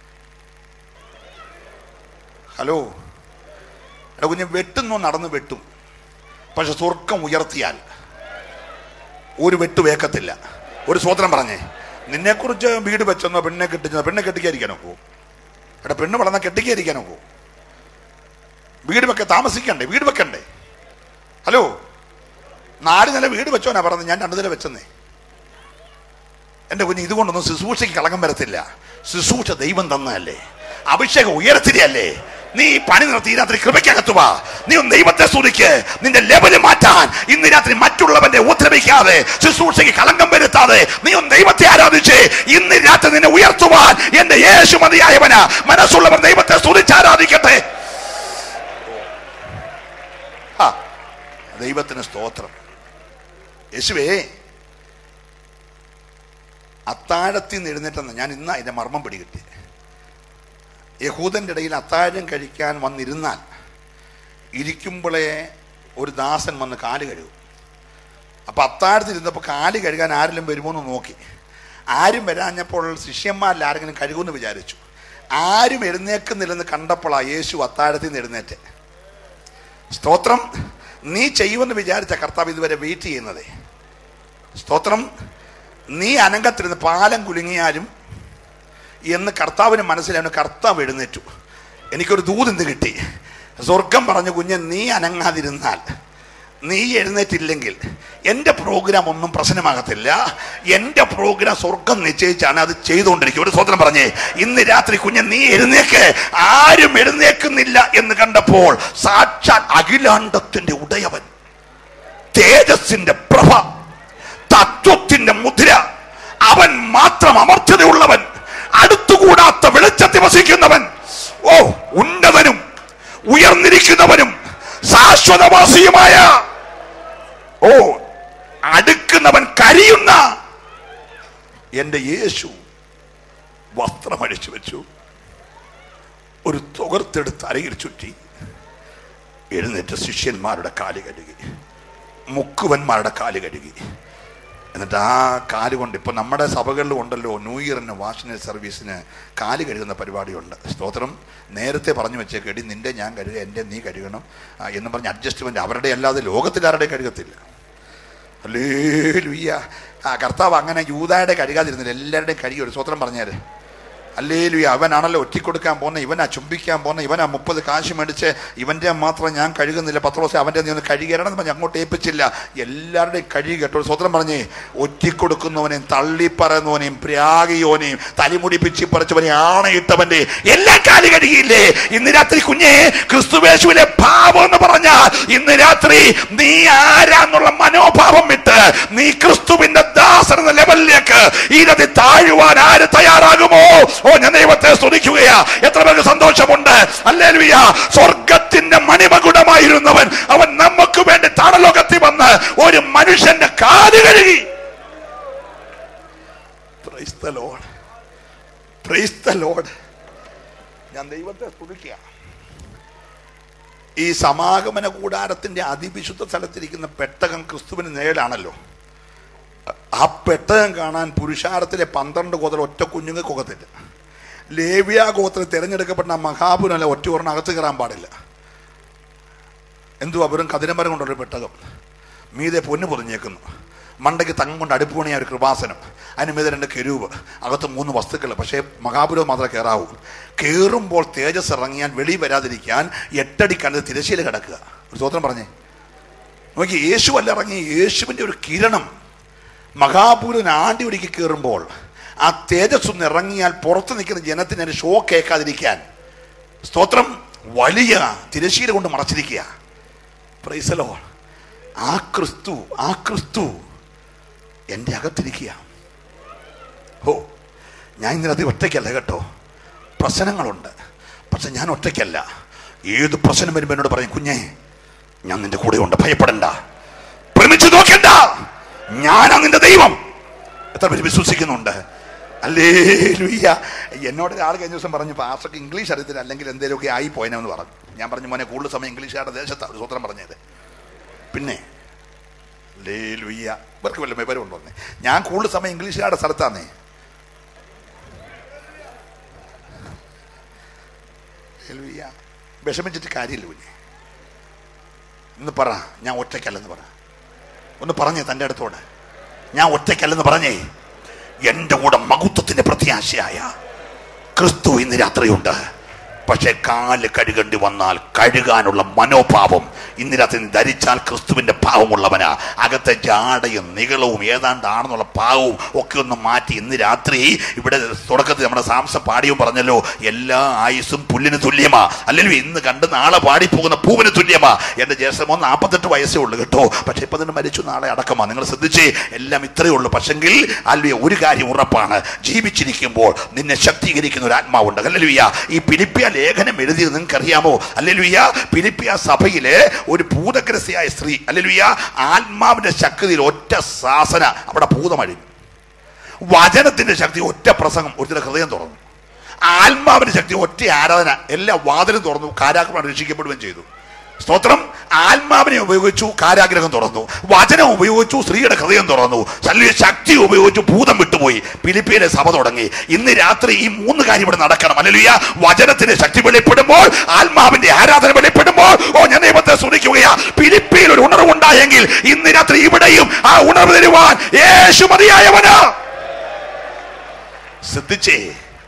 ഹലോ എടാ കുഞ്ഞ് വെട്ടുന്നോ നടന്ന് വെട്ടും പക്ഷെ സ്വർഗം ഉയർത്തിയാൽ ഒരു വെട്ട് വേക്കത്തില്ല ഒരു സ്വോത്രം പറഞ്ഞേ നിന്നെക്കുറിച്ച് വീട് വെച്ചെന്നോ പെണ്ണെ കെട്ടിച്ചെന്നോ പെണ്ണെ കെട്ടിക്കാതിരിക്കാനോ പോകും എടാ പെണ്ണ് വളർന്നാൽ കെട്ടിക്കാതിരിക്കാനോ പോകും വീട് വെക്ക താമസിക്കണ്ടേ വീട് വെക്കണ്ടേ ഹലോ നാല് നില വീട് വെച്ചോനാ പറഞ്ഞത് ഞാൻ രണ്ടു നില വെച്ചെന്നേ എന്റെ കുഞ്ഞ് ഇതുകൊണ്ടൊന്നും ശുശ്രൂഷയ്ക്ക് കളങ്കം വരത്തില്ല ശുശ്രൂഷ ദൈവം തന്നതല്ലേ അഭിഷേകം ഉയർത്തിയല്ലേ നീ ഈ പണി നിർത്തി ഈ രാത്രി കൃപയ്ക്കകത്ത് വാ നീ ഒന്ന് ദൈവത്തെ സ്തുതിക്ക് നിന്റെ ലെവല് മാറ്റാൻ ഇന്ന് രാത്രി മറ്റുള്ളവന്റെ ഉപദ്രവിക്കാതെ ശുശ്രൂഷയ്ക്ക് കളങ്കം വരുത്താതെ നീ ഒന്ന് ദൈവത്തെ ആരാധിച്ച് ഇന്ന് രാത്രി നിന്നെ ഉയർത്തുവാൻ എന്റെ യേശു മതിയായവന മനസ്സുള്ളവർ ദൈവത്തെ സ്തുതിച്ച് ആരാധിക്കട്ടെ ആ, ദൈവത്തിന് സ്തോത്രം യേശുവേ അത്താഴത്തിൽ നിന്ന് എഴുന്നേറ്റെന്ന് ഞാൻ ഇന്ന് അതിന്റെ മർമ്മം പിടികിട്ടി യഹൂദന്റെ ഇടയിൽ അത്താഴം കഴിക്കാൻ വന്നിരുന്നാൽ ഇരിക്കുമ്പോഴേ ഒരു ദാസൻ വന്ന് കാല് കഴുകും അപ്പൊ അത്താഴത്തിൽ ഇരുന്നപ്പോൾ കാല് കഴുകാൻ ആരെങ്കിലും വരുമോ എന്ന് നോക്കി ആരും വരാഞ്ഞപ്പോൾ ശിഷ്യന്മാരിൽ ആരെങ്കിലും കഴുകുമെന്ന് വിചാരിച്ചു ആരും എഴുന്നേക്കുന്നില്ലെന്ന് കണ്ടപ്പോഴാ യേശു അത്താഴത്തിൽ നിന്ന് എഴുന്നേറ്റ് സ്തോത്രം നീ ചെയ്യുമെന്ന് വിചാരിച്ച കർത്താവ് ഇതുവരെ വെയിറ്റ് ചെയ്യുന്നതേ സ്തോത്രം നീ അനങ്കത്തിരുന്ന് പാലം കുലുങ്ങിയാലും എന്ന് കർത്താവിന് മനസ്സിലാവുന്ന കർത്താവ് എഴുന്നേറ്റു എനിക്കൊരു ദൂത് കിട്ടി സ്വർഗം പറഞ്ഞു കുഞ്ഞ് നീ അനങ്ങാതിരുന്നാൽ നീ എഴുന്നേറ്റില്ലെങ്കിൽ എൻ്റെ പ്രോഗ്രാം ഒന്നും പ്രശ്നമാകത്തില്ല എൻ്റെ പ്രോഗ്രാം സ്വർഗം നിശ്ചയിച്ചാണ് അത് ചെയ്തുകൊണ്ടിരിക്കും ഒരു സ്വതന്ത്രം പറഞ്ഞേ ഇന്ന് രാത്രി കുഞ്ഞ് നീ എഴുന്നേക്ക് ആരും എഴുന്നേക്കുന്നില്ല എന്ന് കണ്ടപ്പോൾ സാക്ഷാൽ അഖിലാണ്ടത്തിന്റെ ഉടയവൻ തേജസ്സിന്റെ പ്രഭ തത്വത്തിന്റെ മുദ്ര അവൻ മാത്രം അമർത്യതയുള്ളവൻ അടുത്തുകൂടാത്ത വെളിച്ചത്തിൽ വസിക്കുന്നവൻ ഓ ഉന്നതനും ഉയർന്നിരിക്കുന്നവനും ശാശ്വതവാസിയുമായ ഓ അടുക്കുന്നവൻ കരിയുന്ന എന്റെ യേശു വസ്ത്രമഴിച്ചു വെച്ചു ഒരു തുകർത്തെടുത്ത് അരയിൽ ചുറ്റി എഴുന്നേറ്റ് ശിഷ്യന്മാരുടെ കാല് കഴുകി മുക്കുവന്മാരുടെ കാല് കഴുകി എന്നിട്ട് ആ കാല് കൊണ്ട് ഇപ്പൊ നമ്മുടെ സഭകളിലും ഉണ്ടല്ലോ ന്യൂ ഇയറിന് വാഷണൽ സർവീസിന് കാല് കഴുകുന്ന പരിപാടിയുണ്ട് സ്തോത്രം നേരത്തെ പറഞ്ഞു വെച്ചേക്കടി നിന്റെ ഞാൻ കഴുകുക എൻ്റെ നീ കഴുകണം ആ, എന്ന് പറഞ്ഞ് അഡ്ജസ്റ്റ്മെന്റ് അവരുടെ അല്ലാതെ ലോകത്തിലാരുടെ കഴുകത്തില്ല അല്ലേ ലുയ്യ ആ കർത്താവ് അങ്ങനെ യൂതായുടെ കഴുകാതിരുന്നില്ല എല്ലാവരുടെയും കഴുകി ഒരു സ്വത്രം പറഞ്ഞേര് അല്ലേലുയ അവനാണല്ലോ ഒറ്റിക്കൊടുക്കാൻ പോകുന്ന ഇവനാ ചുംബിക്കാൻ പോകുന്ന ഇവനാ മുപ്പത് കാശ് മേടിച്ച് ഇവന്റെ മാത്രം ഞാൻ കഴുകുന്നില്ല പത്ത് ദിവസം അവന്റെ നീ ഒന്ന് കഴുകണം എന്ന് പറഞ്ഞ് അങ്ങോട്ട് ഏൽപ്പിച്ചില്ല എല്ലാവരുടെയും കഴുകി കേട്ടോ സ്വതന്ത്രം പറഞ്ഞേ ഒറ്റിക്കൊടുക്കുന്നവനെയും തള്ളിപ്പറയുന്നവനെയും പ്രാഗിയോനെയും തലിമുടി പിച്ചി പറിച്ചവനെ ആണയിട്ടവന്റെ എല്ലാ കാലി കഴുകിയില്ലേ ഇന്ന് രാത്രി കുഞ്ഞെ ക്രിസ്തുവേശുവിലെ ഭാവം എന്ന് പറഞ്ഞാൽ ഇന്ന് രാത്രി നീ ആരാന്നുള്ള മനോഭാവം വിട്ട് നീ ക്രിസ്തുവിന്റെ ദാസൻ എന്ന ലെവലിലേക്ക് ഇരതി താഴുവാൻ ആര് തയ്യാറാകുമോ ഓ ഞാൻ ദൈവത്തെ സ്തുതിക്കുകയാ എത്ര പേർക്ക് സന്തോഷമുണ്ട് അല്ലേലുയ സ്വർഗത്തിന്റെ മണിമകുടമായിരുന്നവൻ അവൻ നമുക്ക് വേണ്ടി തടലോകത്തിൽ വന്ന് ഒരു മനുഷ്യന്റെ കാല് കഴുകി Praise the Lord. Praise the Lord. ഞാൻ ദൈവത്തെ സ്തുതിക്കുക ഈ സമാഗമന കൂടാരത്തിന്റെ അതിവിശുദ്ധ സ്ഥലത്തിരിക്കുന്ന പെട്ടകം ക്രിസ്തുവിന് നേടാണല്ലോ ആ പെട്ടകം കാണാൻ പുരുഷാരത്തിലെ പന്ത്രണ്ട് ഗോത്ര ഒറ്റ കുഞ്ഞുങ്ങൾക്ക് ഒക്കത്തില്ല ലേവ്യ ഗോത്രത്തിൽ തിരഞ്ഞെടുക്കപ്പെട്ട ആ മഹാപുരല്ല ഒറ്റ ഒരെണ്ണം അകത്ത് കയറാൻ പാടില്ല എന്തുവാ വെറും കതിരമരം കൊണ്ടൊരു പെട്ടകം മീതെ പൊന്ന് പൊതിഞ്ഞേക്കുന്നു മണ്ടയ്ക്ക് തങ്കം കൊണ്ട് അടുപ്പ് പണിയ ഒരു കൃപാസനം അതിന് മീതെ രണ്ട് കെരൂവ് അകത്ത് മൂന്ന് വസ്തുക്കൾ പക്ഷേ മഹാപുരം മാത്രമേ കയറാവൂ കയറുമ്പോൾ തേജസ് ഇറങ്ങിയാൽ വെളി വരാതിരിക്കാൻ എട്ടടി കണ്ടത് തിരശ്ശീല കിടക്കുക ഒരു സ്വത്രം പറഞ്ഞേ നോക്കി യേശു അല്ല ഇറങ്ങി യേശുവിൻ്റെ ഒരു കിരണം മഹാപുരൻ ആണ്ടി ഒടുക്കി കയറുമ്പോൾ ആ തേജസ് ഒന്ന് ഇറങ്ങിയാൽ പുറത്ത് നിൽക്കുന്ന ജനത്തിന് അതിന് ഷോ കേൾക്കാതിരിക്കാൻ സ്തോത്രം വലിയ തിരശ്ശീല കൊണ്ട് മറച്ചിരിക്കുക പ്രൈസലോ ആ ക്രിസ്തു ആ ക്രിസ്തു എൻ്റെ അകത്തിരിക്കുക ഓ ഞാൻ ഇന്നലെ ഒറ്റയ്ക്കല്ല കേട്ടോ പ്രശ്നങ്ങളുണ്ട് പക്ഷെ ഞാൻ ഒറ്റയ്ക്കല്ല ഏത് പ്രശ്നം വരുമ്പോൾ എന്നോട് പറയും കുഞ്ഞേ ഞാൻ നിന്റെ കൂടെ ഉണ്ട് ഭയപ്പെടണ്ട പ്രമിച്ചു നോക്കണ്ട ഞാനാ നിന്റെ ദൈവം എത്ര പേര് വിശ്വസിക്കുന്നുണ്ട് അല്ലേ ലുയ്യ എന്നോട് ഒരാൾ കഴിഞ്ഞ ദിവസം പറഞ്ഞു പാസ്റ്റർക്ക് ഇംഗ്ലീഷ് അറിയത്തില്ല അല്ലെങ്കിൽ എന്തെങ്കിലുമൊക്കെ ആയി പോയനെന്ന് പറഞ്ഞു ഞാൻ പറഞ്ഞു മോനെ കൂടുതൽ സമയം ഇംഗ്ലീഷുകാരുടെ ദേശത്താണ് സൂത്രം പറഞ്ഞത് പിന്നെ ലേ ലുയ്യ ഇവർക്ക് വല്ല വിവരം ഉണ്ടോ ഞാൻ കൂടുതൽ സമയം ഇംഗ്ലീഷുകാരുടെ സ്ഥലത്താന്നേ ലുയ്യ വിഷമിച്ചിട്ട് കാര്യമില്ല കുഞ്ഞെ ഇന്ന് പറ ഞാൻ ഒറ്റയ്ക്കല്ലെന്ന് പറ ഒന്ന് പറഞ്ഞേ തൻ്റെ അടുത്തോട് ഞാൻ ഒറ്റയ്ക്കല്ലെന്ന് പറഞ്ഞേ എൻ്റെ കൂടെ മഹത്വത്തിന്റെ പ്രത്യാശയായ ക്രിസ്തു ഇന്ന് രാത്രിയുണ്ട് പക്ഷെ കാല് കഴുകേണ്ടി വന്നാൽ കഴുകാനുള്ള മനോഭാവം ഇന്ന് രാത്രി നീ ധരിച്ചാൽ ക്രിസ്തുവിന്റെ ഭാവമുള്ളവനാ അകത്തെ ജാടയും നികളവും ഏതാണ്ടാണെന്നുള്ള ഭാവവും ഒക്കെ ഒന്ന് മാറ്റി ഇന്ന് രാത്രി ഇവിടെ തുടക്കത്തിൽ നമ്മുടെ സാംസം പാടിയും പറഞ്ഞല്ലോ എല്ലാ ആയുസ്സും പുല്ലിന് തുല്യമാ അല്ലെങ്കിൽ ഇന്ന് കണ്ട് നാളെ പാടിപ്പോകുന്ന പൂവിന് തുല്യമാ എൻ്റെ ജ്യേഷ്ഠമോ നാൽപ്പത്തെട്ട് വയസ്സേ ഉള്ളൂ കേട്ടോ പക്ഷെ ഇപ്പൊ തന്നെ മരിച്ചു നാളെ അടക്കമാ നിങ്ങൾ ശ്രദ്ധിച്ചേ എല്ലാം ഇത്രയേ ഉള്ളൂ പക്ഷെങ്കിൽ അല്ലെ ഒരു കാര്യം ഉറപ്പാണ് ജീവിച്ചിരിക്കുമ്പോൾ നിന്നെ ശക്തീകരിക്കുന്ന ഒരു ആത്മാവുണ്ട് അല്ലുയ്യ ഈ പിലിപ്പിയ ലേഖനം എഴുതിയത് നിങ്ങൾക്ക് അറിയാമോ അല്ലുയ്യ പിലിപ്പിയ സഭയിലെ ഒരു ഭൂതഗ്രസ്തയായ സ്ത്രീ അല്ലുയ്യ ആത്മാവിന്റെ ശക്തിയിൽ ഒറ്റ സാസന അവിടെ ഭൂതമഴി വചനത്തിന്റെ ശക്തി ഒറ്റ പ്രസംഗം ഒരുത്തിന്റെ ഹൃദയം തുറന്നു ആത്മാവിന്റെ ശക്തി ഒറ്റ ആരാധന എല്ലാ വാതിലും തുറന്നു കാരാഗ്രഹം രക്ഷിക്കപ്പെടുകയും ചെയ്തു സ്തോത്രം ആത്മാവിനെ ഉപയോഗിച്ചു കാരാഗ്രഹം തുറന്നു വചനം ഉപയോഗിച്ചു സ്ത്രീയുടെ ഹൃദയം തുറന്നു ശല്യ ശക്തി ഉപയോഗിച്ചു ഭൂതം വിട്ടുപോയി പിലിപ്പിയിലെ സഭ തുടങ്ങി ഇന്ന് രാത്രി ഈ മൂന്ന് കാര്യം ഇവിടെ നടക്കണം അല്ലല്ലുയ വചനത്തിന്റെ ശക്തി വെളിപ്പെടുമ്പോൾ ആത്മാവിന്റെ ആരാധന വെളിപ്പെടുമ്പോൾ ഓ ഞാൻ ദൈവത്തെ സ്തുതിക്കുകയാ പിലിപ്പിയിൽ ഒരു ഉണർവുണ്ടായെങ്കിൽ ഇന്ന് രാത്രി ഇവിടെയും ആ ഉണർവ് തരുവാൻ യേശു മതിയായവനാ ശ്രദ്ധിച്ചേ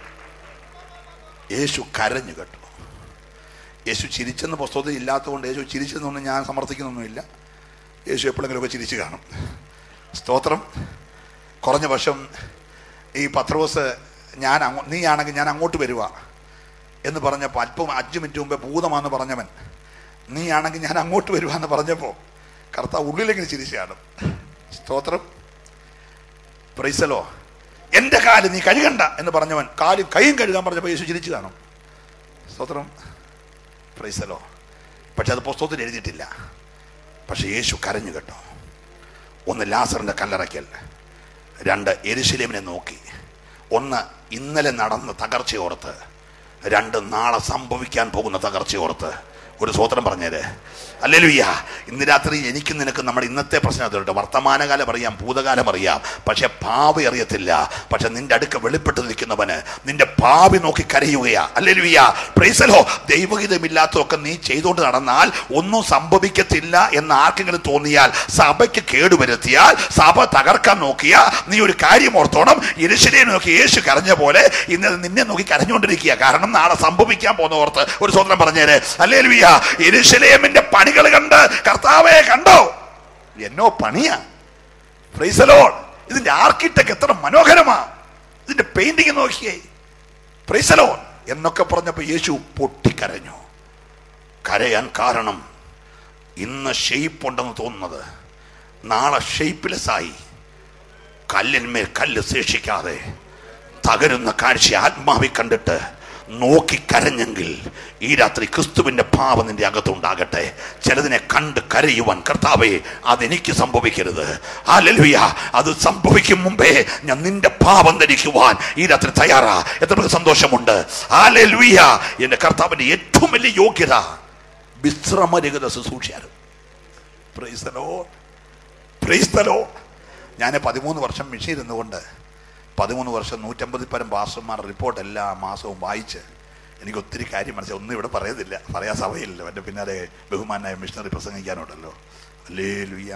യേശു കരഞ്ഞു കേട്ടോ യേശു ചിരിച്ചെന്ന് പുസ്തകത്തിൽ ഇല്ലാത്തതുകൊണ്ട് യേശു ചിരിച്ചെന്നൊന്നും ഞാൻ സമർത്ഥിക്കുന്നൊന്നുമില്ല യേശു എപ്പോഴെങ്കിലുമൊക്കെ ചിരിച്ചു കാണും സ്തോത്രം കുറഞ്ഞ വർഷം ഈ പത്രോസ് ഞാൻ അങ്ങോ നീ ആണെങ്കിൽ ഞാൻ അങ്ങോട്ട് വരുക എന്ന് പറഞ്ഞപ്പോൾ അല്പം അഞ്ച് മിനിറ്റ് മുമ്പേ ഭൂതമാണെന്ന് പറഞ്ഞവൻ നീ ആണെങ്കിൽ ഞാൻ അങ്ങോട്ട് വരുക എന്ന് പറഞ്ഞപ്പോൾ കർത്താവ് ഉള്ളിലെങ്കിലും ചിരിച്ചു കാണും സ്തോത്രം പ്രൈസലോ എൻ്റെ കാല് നീ കഴുകണ്ട എന്ന് പറഞ്ഞവൻ കാല് കൈയും കഴുകാൻ പറഞ്ഞപ്പോൾ യേശു ചിരിച്ചു കാണും സ്തോത്രം പ്രൈസലോ പക്ഷെ അത് പുസ്തകത്തിൽ എഴുതിയിട്ടില്ല പക്ഷെ യേശു കരഞ്ഞു കേട്ടോ ഒന്ന് ലാസറിന്റെ കല്ലറയ്ക്കൽ രണ്ട് എരിശിലേമിനെ നോക്കി ഒന്ന് ഇന്നലെ നടന്ന തകർച്ചയോർത്ത് രണ്ട് നാളെ സംഭവിക്കാൻ പോകുന്ന തകർച്ചയോർത്ത് ഒരു സ്വോത്രം പറഞ്ഞേര് അല്ലേലുയ്യ ഇന്ന് രാത്രി എനിക്കും നിനക്കും നമ്മുടെ ഇന്നത്തെ പ്രശ്നം അതുകൊണ്ട് വർത്തമാനകാലം അറിയാം ഭൂതകാലം അറിയാം പക്ഷെ ഭാവി അറിയത്തില്ല പക്ഷെ നിന്റെ അടുക്ക വെളിപ്പെട്ട് നിൽക്കുന്നവന് നിന്റെ ഭാവി നോക്കി കരയുകയാ അല്ലേലുയ്യ പ്രൈസലോ ദൈവഹിതമില്ലാത്തതൊക്കെ നീ ചെയ്തുകൊണ്ട് നടന്നാൽ ഒന്നും സംഭവിക്കത്തില്ല എന്ന് ആർക്കെങ്കിലും തോന്നിയാൽ സഭയ്ക്ക് കേടുവരുത്തിയാൽ സഭ തകർക്കാൻ നോക്കിയ നീ ഒരു കാര്യം ഓർത്തോണം യരിശിനെ നോക്കി യേശു കരഞ്ഞ പോലെ ഇന്ന് നിന്നെ നോക്കി കരഞ്ഞുകൊണ്ടിരിക്കുക കാരണം നാളെ സംഭവിക്കാൻ പോകുന്ന ഓർത്ത് ഒരു സ്വതന്ത്രം പറഞ്ഞേര് അല്ലേ ലുയ്യ യെരൂശലേമിന്റെ പണികൾ കണ്ട് കർത്താവെ കണ്ടോ എന്നോ പണിയാ ഫ്രൈസലോൺ ഇതിന്റെ ആർക്കിടെക്ട് എത്ര മനോഹരമാ ഇതിന്റെ പെയിന്റിങ് നോക്കിയേ ഫ്രൈസലോൺ എന്നൊക്കെ പറഞ്ഞപ്പോ യേശു പൊട്ടിക്കരഞ്ഞു കരയാൻ കാരണം ഇന്ന് ഷെയ്പ്പ് ഉണ്ടെന്ന് തോന്നുന്നത് നാളെ ഷെയ്പ്പ്ലെസ് ആയി കല്ലിന്മേൽ കല്ല് ശേഷിക്കാതെ തകരുന്ന കാഴ്ച ആത്മാവി കണ്ടിട്ട് നോക്കി കരഞ്ഞെങ്കിൽ ഈ രാത്രി ക്രിസ്തുവിന്റെ ഭാവം നിന്റെ അകത്തുണ്ടാകട്ടെ ചിലതിനെ കണ്ട് കരയുവാൻ കർത്താവേ അതെനിക്ക് സംഭവിക്കരുത് ആ ലലുയ അത് സംഭവിക്കും മുമ്പേ ഞാൻ നിന്റെ ഭാവം ധരിക്കുവാൻ ഈ രാത്രി തയ്യാറാ എത്ര പേർക്ക് സന്തോഷമുണ്ട് ആ ലലുയ എന്റെ കർത്താവിന്റെ ഏറ്റവും വലിയ യോഗ്യത വിശ്രമരഹിത ശുശ്രൂഷയാണ് Praise the Lord. Praise the Lord. ഞാൻ പതിമൂന്ന് വർഷം മിഷി ഇരുന്നുകൊണ്ട് പതിമൂന്ന് വർഷം നൂറ്റമ്പതിൽ പരം പാസ്റ്റർമാർ റിപ്പോർട്ട് എല്ലാ മാസവും വായിച്ച് എനിക്ക് ഒത്തിരി കാര്യം മനസ്സിലായി ഒന്നും ഇവിടെ പറയുന്നില്ല പറയാൻ സമയമില്ലല്ലോ എൻ്റെ പിന്നാലെ ബഹുമാനായ മിഷണറി പ്രസംഗിക്കാനുണ്ടല്ലോ അല്ലേ ലുയ്യ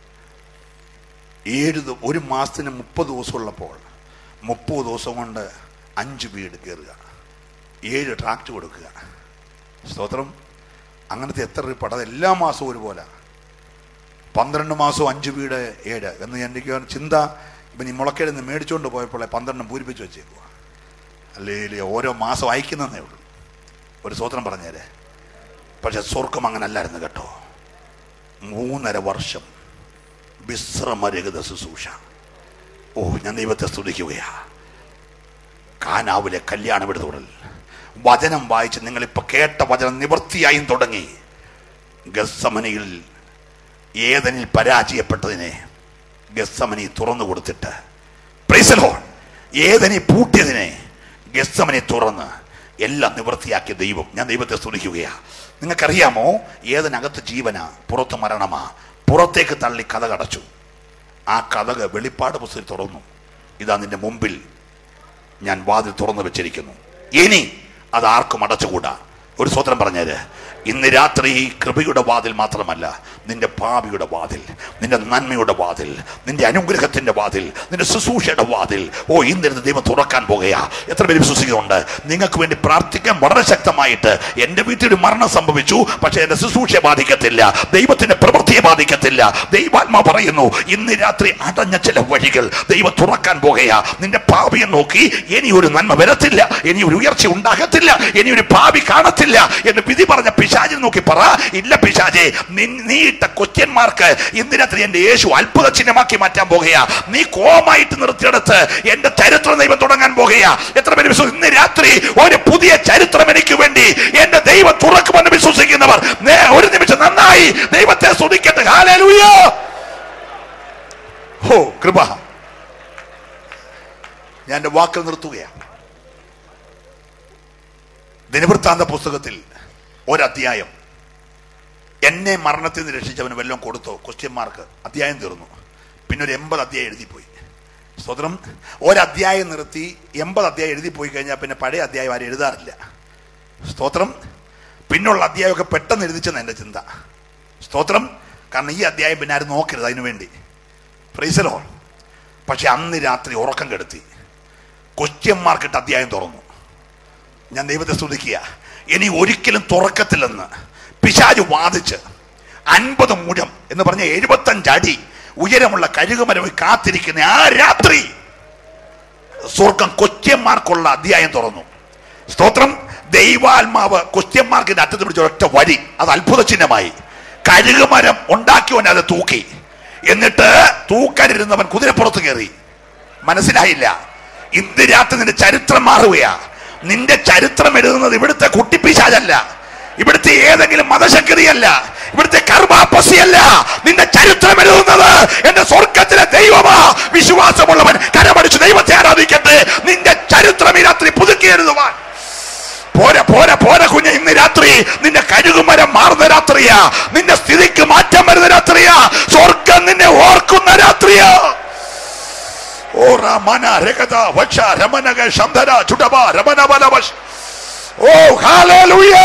ഏഴ് ദി- ഒരു മാസത്തിന് മുപ്പത് ദിവസമുള്ളപ്പോൾ മുപ്പത് ദിവസം കൊണ്ട് അഞ്ച് വീട് കയറുക ഏഴ് ട്രാക്ട് കൊടുക്കുക സ്തോത്രം അങ്ങനത്തെ എത്ര റിപ്പോർട്ട് അത് എല്ലാ മാസവും ഒരുപോലെ പന്ത്രണ്ട് മാസവും അഞ്ച് വീട് ഏഴ് എന്ന് എനിക്ക് ഒരു ചിന്ത ഇപ്പം ഈ മുളക്കേട് നിന്ന് മേടിച്ചുകൊണ്ട് പോയപ്പോൾ പന്ത്രണ്ടും പൂരിപ്പിച്ച് വെച്ചേക്കുക അല്ലേ ഓരോ മാസം അയക്കുന്നതേ ഉള്ളൂ ഒരു സ്വത്രം പറഞ്ഞേരെ പക്ഷെ സ്വർഗം അങ്ങനെ അല്ലായിരുന്നു കേട്ടോ മൂന്നര വർഷം വിശ്രമരഹിത ശുശ്രൂഷ ഓ ഞാൻ ദൈവത്തെ സ്തുതിക്കുകയാ കാനാവിലെ കല്യാണം എടുത്തുവിടൽ വചനം വായിച്ച് നിങ്ങളിപ്പോൾ കേട്ട വചനം നിവൃത്തിയായും തുടങ്ങി ഗസമനയിൽ ഏതനിൽ പരാജയപ്പെട്ടതിനെ ഗസ്സമനി തുറന്നു കൊടുത്തിട്ട് പ്രൈസലോ ഏതനി പൂട്ടിയതിനെ ഗസ്സമനെ തുറന്ന് എല്ലാം നിവൃത്തിയാക്കിയ ദൈവം ഞാൻ ദൈവത്തെ സ്തുതിക്കുകയാ നിങ്ങൾക്കറിയാമോ ഏതനകത്ത് ജീവനാ പുറത്ത് മരണമാ പുറത്തേക്ക് തള്ളി കഥ കടച്ചു ആ കഥക് വെളിപ്പാട് പുസ്തകത്തിൽ തുറന്നു ഇതാ നിന്റെ മുമ്പിൽ ഞാൻ വാതിൽ തുറന്നു വെച്ചിരിക്കുന്നു ഇനി അത് ആർക്കും അടച്ചുകൂടാ ഒരു സ്വത്രം പറഞ്ഞേര് ഇന്ന് രാത്രി ഈ കൃപയുടെ വാതിൽ മാത്രമല്ല നിന്റെ ഭാവിയുടെ വാതിൽ നിന്റെ നന്മയുടെ വാതിൽ നിന്റെ അനുഗ്രഹത്തിന്റെ വാതിൽ നിന്റെ ശുശ്രൂഷയുടെ വാതിൽ ഓ ഇന്നിരുന്ന് ദൈവം തുറക്കാൻ പോകുകയാ എത്ര പേര് വിശ്വസിക്കുന്നുണ്ട് നിങ്ങൾക്ക് വേണ്ടി പ്രാർത്ഥിക്കാൻ വളരെ ശക്തമായിട്ട് എൻ്റെ വീട്ടിൽ ഒരു മരണം സംഭവിച്ചു പക്ഷേ എൻ്റെ ശുശ്രൂഷയെ ബാധിക്കത്തില്ല ദൈവത്തിന്റെ പ്രവൃത്തിയെ ബാധിക്കത്തില്ല ദൈവാത്മാ പറയുന്നു ഇന്ന് രാത്രി അടഞ്ഞ ചില വഴികൾ ദൈവം തുറക്കാൻ പോകുകയാ നിന്റെ ഭാവിയെ നോക്കി ഇനി ഒരു നന്മ വരത്തില്ല ഇനി ഒരു ഉയർച്ച ഉണ്ടാകത്തില്ല ഇനി ഒരു ഭാവി കാണത്തില്ല എന്ന് വിധി പറഞ്ഞ പിശാചിനെ നോക്കി പറ ഇല്ല പിശാചെ നിൻ- നീ ഇട്ട കൊച്ചന്മാർക്ക് ഇന്ന് രാത്രി എന്റെ യേശു അത്ഭുത ചിഹ്നമാക്കി മാറ്റാൻ പോകുകയാ നീ കോമായിട്ട് നിർത്തിയെടുത്ത് എന്റെ ചരിത്രം ദൈവം തുടങ്ങാൻ പോകുകയാ എത്ര പേര് വിശ്വസിക്കും ഇന്ന് രാത്രി ഒരു പുതിയ ചരിത്രം എനിക്ക് വേണ്ടി എന്റെ ദൈവം തുറക്കുമെന്ന് വിശ്വസിക്കുന്നവർ നേ- ഒരു നിമിഷം നന്നായി ദൈവത്തെ സ്തുതിക്കട്ടെ ഹാലേലൂയ ഹോ കൃപ ഞാൻ എന്റെ വാക്കുകൾ നിർത്തുകയാണ് ദിനവൃത്താന്ത പുസ്തകത്തിൽ ഒരധ്യായം എന്നെ മരണത്തിൽ നിന്ന് രക്ഷിച്ചവന് വല്ലതും കൊടുത്തോ ക്വസ്റ്റ്യന്മാർക്ക് അധ്യായം തീർന്നു പിന്നെ ഒരു എൺപത് അധ്യായം എഴുതിപ്പോയി സ്വതന്ത്രം ഒരധ്യായം നിർത്തി എൺപത് അധ്യായം എഴുതിപ്പോയി കഴിഞ്ഞാൽ പിന്നെ പഴയ അധ്യായം ആരും എഴുതാറില്ല സ്തോത്രം പിന്നുള്ള അധ്യായമൊക്കെ പെട്ടെന്ന് എഴുതിച്ചെന്ന് എൻ്റെ ചിന്ത സ്തോത്രം കാരണം ഈ അധ്യായം പിന്നെ ആരും നോക്കരുത് അതിനു വേണ്ടി പ്രൈസലോ പക്ഷെ അന്ന് രാത്രി ഉറക്കം കെടുത്തി ക്വസ്റ്റ്യന്മാർക്കിട്ട് അധ്യായം തുറന്നു ഞാൻ ദൈവത്തെ സ്തുതിക്കുക ഇനി ഒരിക്കലും തുറക്കത്തില്ലെന്ന് പിശാജ് വാദിച്ച് അൻപത് മുഴം എന്ന് പറഞ്ഞ എഴുപത്തഞ്ച് അടി ഉയരമുള്ള കഴുകുമരവ് കാത്തിരിക്കുന്ന ആ രാത്രി സ്വർഗം കൊച്ചന്മാർക്കുള്ള അധ്യായം തുറന്നു സ്തോത്രം ദൈവാത്മാവ് കൊച്ചന്മാർക്കിന്റെ അറ്റത്ത് പിടിച്ച ഒറ്റ വരി അത് അത്ഭുത ചിഹ്നമായി കഴുകുമരം ഉണ്ടാക്കിയവൻ അത് തൂക്കി എന്നിട്ട് തൂക്കാനിരുന്നവൻ കുതിരപ്പുറത്ത് കയറി മനസ്സിലായില്ല ഇന്ന് രാത്രി നിന്റെ ചരിത്രം മാറുകയാ നിന്റെ ചരിത്രം എഴുതുന്നത് ഇവിടുത്തെ കുട്ടിപ്പിശാചല്ല ഇവിടുത്തെ ഏതെങ്കിലും മതശക്തിയല്ല ഇവിടുത്തെ കർമാപ്പസിയല്ല നിന്റെ ചരിത്രം എഴുതുന്നത് എന്റെ സ്വർഗത്തിലെ ദൈവമാ വിശ്വാസമുള്ളവൻ കരമടിച്ച് ദൈവത്തെ ആരാധിക്കട്ടെ നിന്റെ ചരിത്രം ഈ രാത്രി പുതുക്കി എഴുതുവാൻ പോര പോര പോര കുഞ്ഞ് ഇന്ന് രാത്രി നിന്റെ കഴുകുമരം രാത്രിയാ നിന്റെ സ്ഥിതിക്ക് മാറ്റം വരുന്ന രാത്രിയാ സ്വർഗം നിന്നെ ഓർക്കുന്ന രാത്രിയാ ഓ റമന രഗത വക്ഷ രമനക ശംധര ചുടബ രമന ബലവശ ഓ ഹല്ലേലൂയ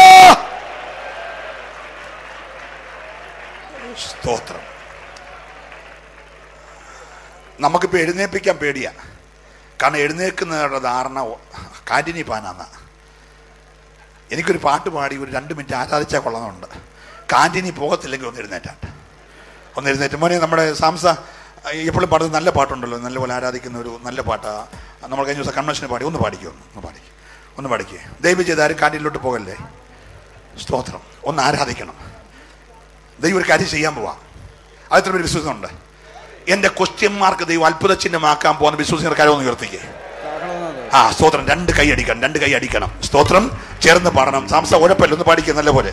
സ്തോത്രം നമുക്കിപ്പോൾ എഴുന്നേൽപ്പിക്കാൻ പേടിയാ കാരണം എഴുന്നേൽക്കുന്നവരുടെ ധാരണ കാറ്റിനി പാനാന്ന എനിക്കൊരു പാട്ട് പാടി ഒരു രണ്ട് മിനിറ്റ് ആരാധിച്ചാൽ കൊള്ളണമെന്നുണ്ട് കാന്റീനി പോകത്തില്ലെങ്കിൽ ഒന്ന് എഴുന്നേറ്റാട്ട് ഒന്ന് എഴുന്നേറ്റ് മോനെ നമ്മുടെ സാംസ എപ്പോഴും പാടുന്നത് നല്ല പാട്ടുണ്ടല്ലോ നല്ലപോലെ ആരാധിക്കുന്ന ഒരു നല്ല പാട്ടാ നമ്മൾ കഴിഞ്ഞ ദിവസം കൺവെൻഷന് പാടി ഒന്ന് പാടിക്കോ ഒന്ന് പാടി ഒന്ന് പാടിക്കേ ദൈവം ചെയ്ത് ആരും കാന്റീനിലോട്ട് പോകല്ലേ സ്തോത്രം ഒന്ന് ആരാധിക്കണം ദൈവം ഒരു കാര്യം ചെയ്യാൻ പോവാ അതെത്ര പേര് വിശ്വസമുണ്ട് എൻ്റെ ക്വസ്റ്റ്യൻ മാർക്ക് ദൈവം അത്ഭുത ചിഹ്നമാക്കാൻ പോകുന്ന വിശ്വസിക്കുന്ന കാര്യം ഒന്ന് ഉയർത്തിക്കേ ആ സ്തോത്രം രണ്ട് കൈ അടിക്കണം രണ്ട് കൈ അടിക്കണം സ്തോത്രം ചേർന്ന് പാടണം സാംസ ഉഴപ്പല്ല ഒന്ന് പാടിക്കുക നല്ല പോലെ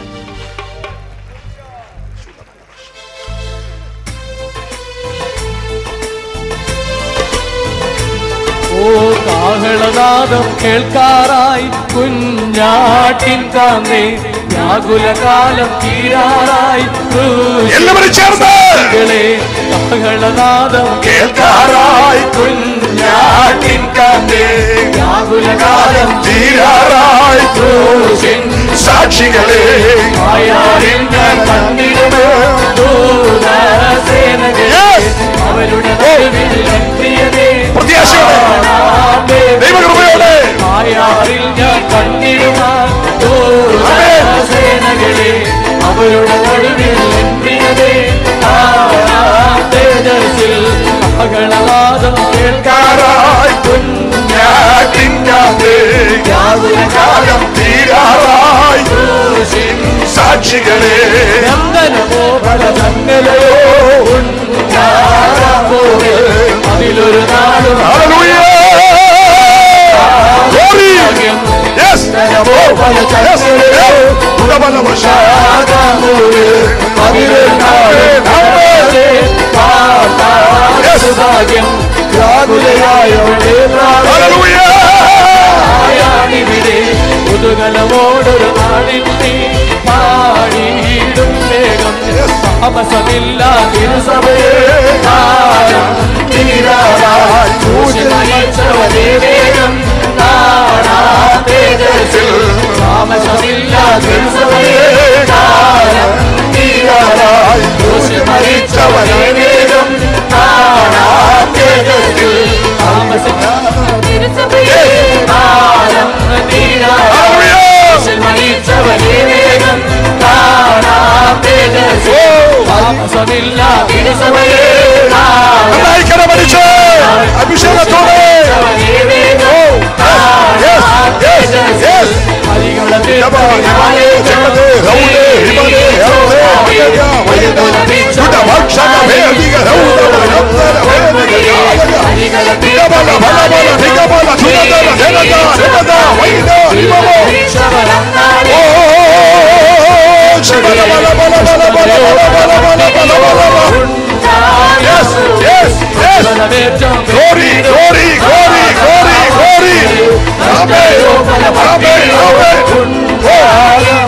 ഓ കാഹളനാദം കേൾക്കാറായി കുഞ്ഞാട്ടിൻ കാന്തേ വ്യാകുലകാലം തീരാറായി എല്ലാവരും ചേർന്ന് ക്രൂശികളെ കാഹളനാദം കേൾക്കാറായി കുഞ്ഞാട്ടിൻ കാന്തേ വ്യാകുലകാലം തീരാറായി ക്രൂശിൻ സാക്ഷികളെ ആയാരിൽ ഞാൻ കണ്ടിടുമോ ദൂതസേനകളെ Yes. അവരുടെ നടുവിൽ എൻ പ്രിയനേ പ്രത്യാശയോടെ കാണാതെ ദൈവകൃപയോടെ ആയാറിൽ ഞാൻ കണ്ടിടുവാൻ സേനകളെ അവരുടെ നടുവിൽ എന്തിനതേ തേജസ്സിൽ മകളവാദം കേൾക്കാറായി കുഞ്ഞാട്ടിൻ്റെ യാതൊരു തീരാറായി ക്രൂശിൻ സാക്ഷികളെ ചന്ദനമോ ഫലചങ്ങലയോ ഉണ്ടാകുമോ അതിലൊരു നാളും Hallelujah! Glory! Yes! ചന്ദനമോ ഫലചങ്ങലയോ ഭാഗ്യം വ്യാകുലയായവളെ പ്രാണയാണിവിടെ മുതുകലമോടൊരു നാടിന്റെ പാടിയിടും വേഗം താമസമില്ല തിരുസഭയെ കാലം തീരാറായി സൂചിച്ചവരെ വേഗം നാടാ തേജസ്സിൽ താമസമില്ല തിരുസഭയെ കാലം തീരാറായി സൂക്ഷിമരിച്ചവരെ വേഗം നാടാ തേജസ്സിൽ താമസിക്കാതെ തിരുസഭയെ കാലം തീരാറായി മരിച്ചവരെ വേഗം കാണാം തേജസ്സോ താമസമില്ല തിരുസഭയെ അഭിഷേകത്തോടെ Yes, yes, yes. Glory, glory, glory, glory, glory. Amen. Amen. Amen.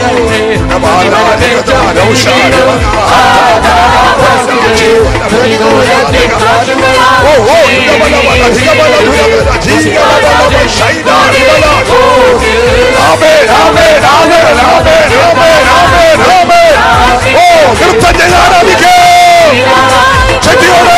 Amen. Amen. Amen. Amen. Amen. Amen. Amen. Oh, നൃത്തം ചെയ്ത് ആരാധിക്കേ ശക്തിയോടെ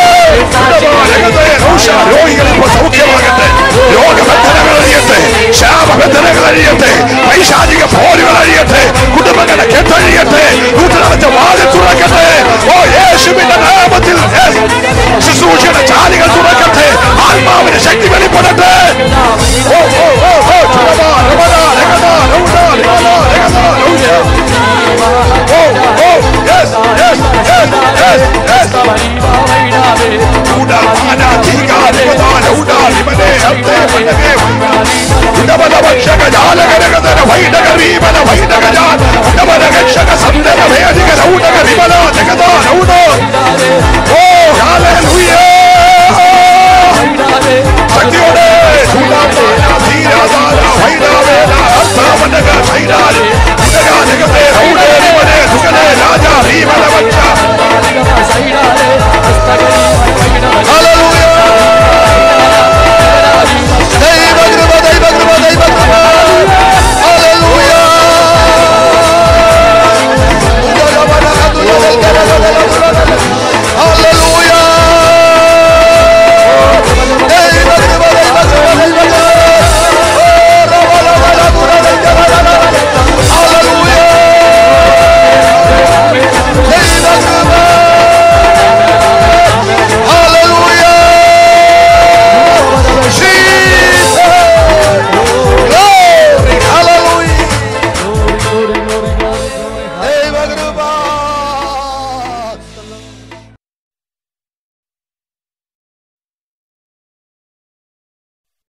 രോഗികൾ ഇപ്പോൾ സൗഖ്യമാകട്ടെ രോഗബന്ധനങ്ങൾ അഴിയട്ടെ ശാപബന്ധനങ്ങൾ അഴിയട്ടെ പൈശാചിക പോരുകൾ അഴിയട്ടെ കുടുംബങ്ങളെ കെട്ടഴിയട്ടെ കൂട്ടിനടച്ച വാതിൽ തുറക്കട്ടെ ഓ യേശുവിന്റെ നാമത്തിൽ ശുശ്രൂഷയുടെ ചാലികൾ തുറക്കട്ടെ ആത്മാവിന്റെ ശക്തി വെളിപ്പെടട്ടെ ഓ ഓ ഓ ഓ ചുരമ, രമണ, രഗത, രൗഢ, ലിമല, രഗത, രൗഢ. ഓ ഓ yes yes yes yes yes ഉടമാന തീകാലിമത ലൗഡാലിമനെ അന്തേ മനവേ ഉടമനവക്ഷക ജാലകരകതര വൈഡകരീമന വൈഡകജാൻ ഉടമനകക്ഷക സന്ദന വേദിക ലൗഡക വിമല ജഗദ ലൗഡ ഓ ഹല്ലേലൂയ ശക്തിയോടെ ചൂടാപ്പാന ധീരാദാന വൈഡാവേന അർത്ഥാവനക ശൈലാലി ഉടകാനകത്തെ ലൗഡേരിമനെ ജീവനവച്ച സൈഡാലേ ഹസ്തകൈ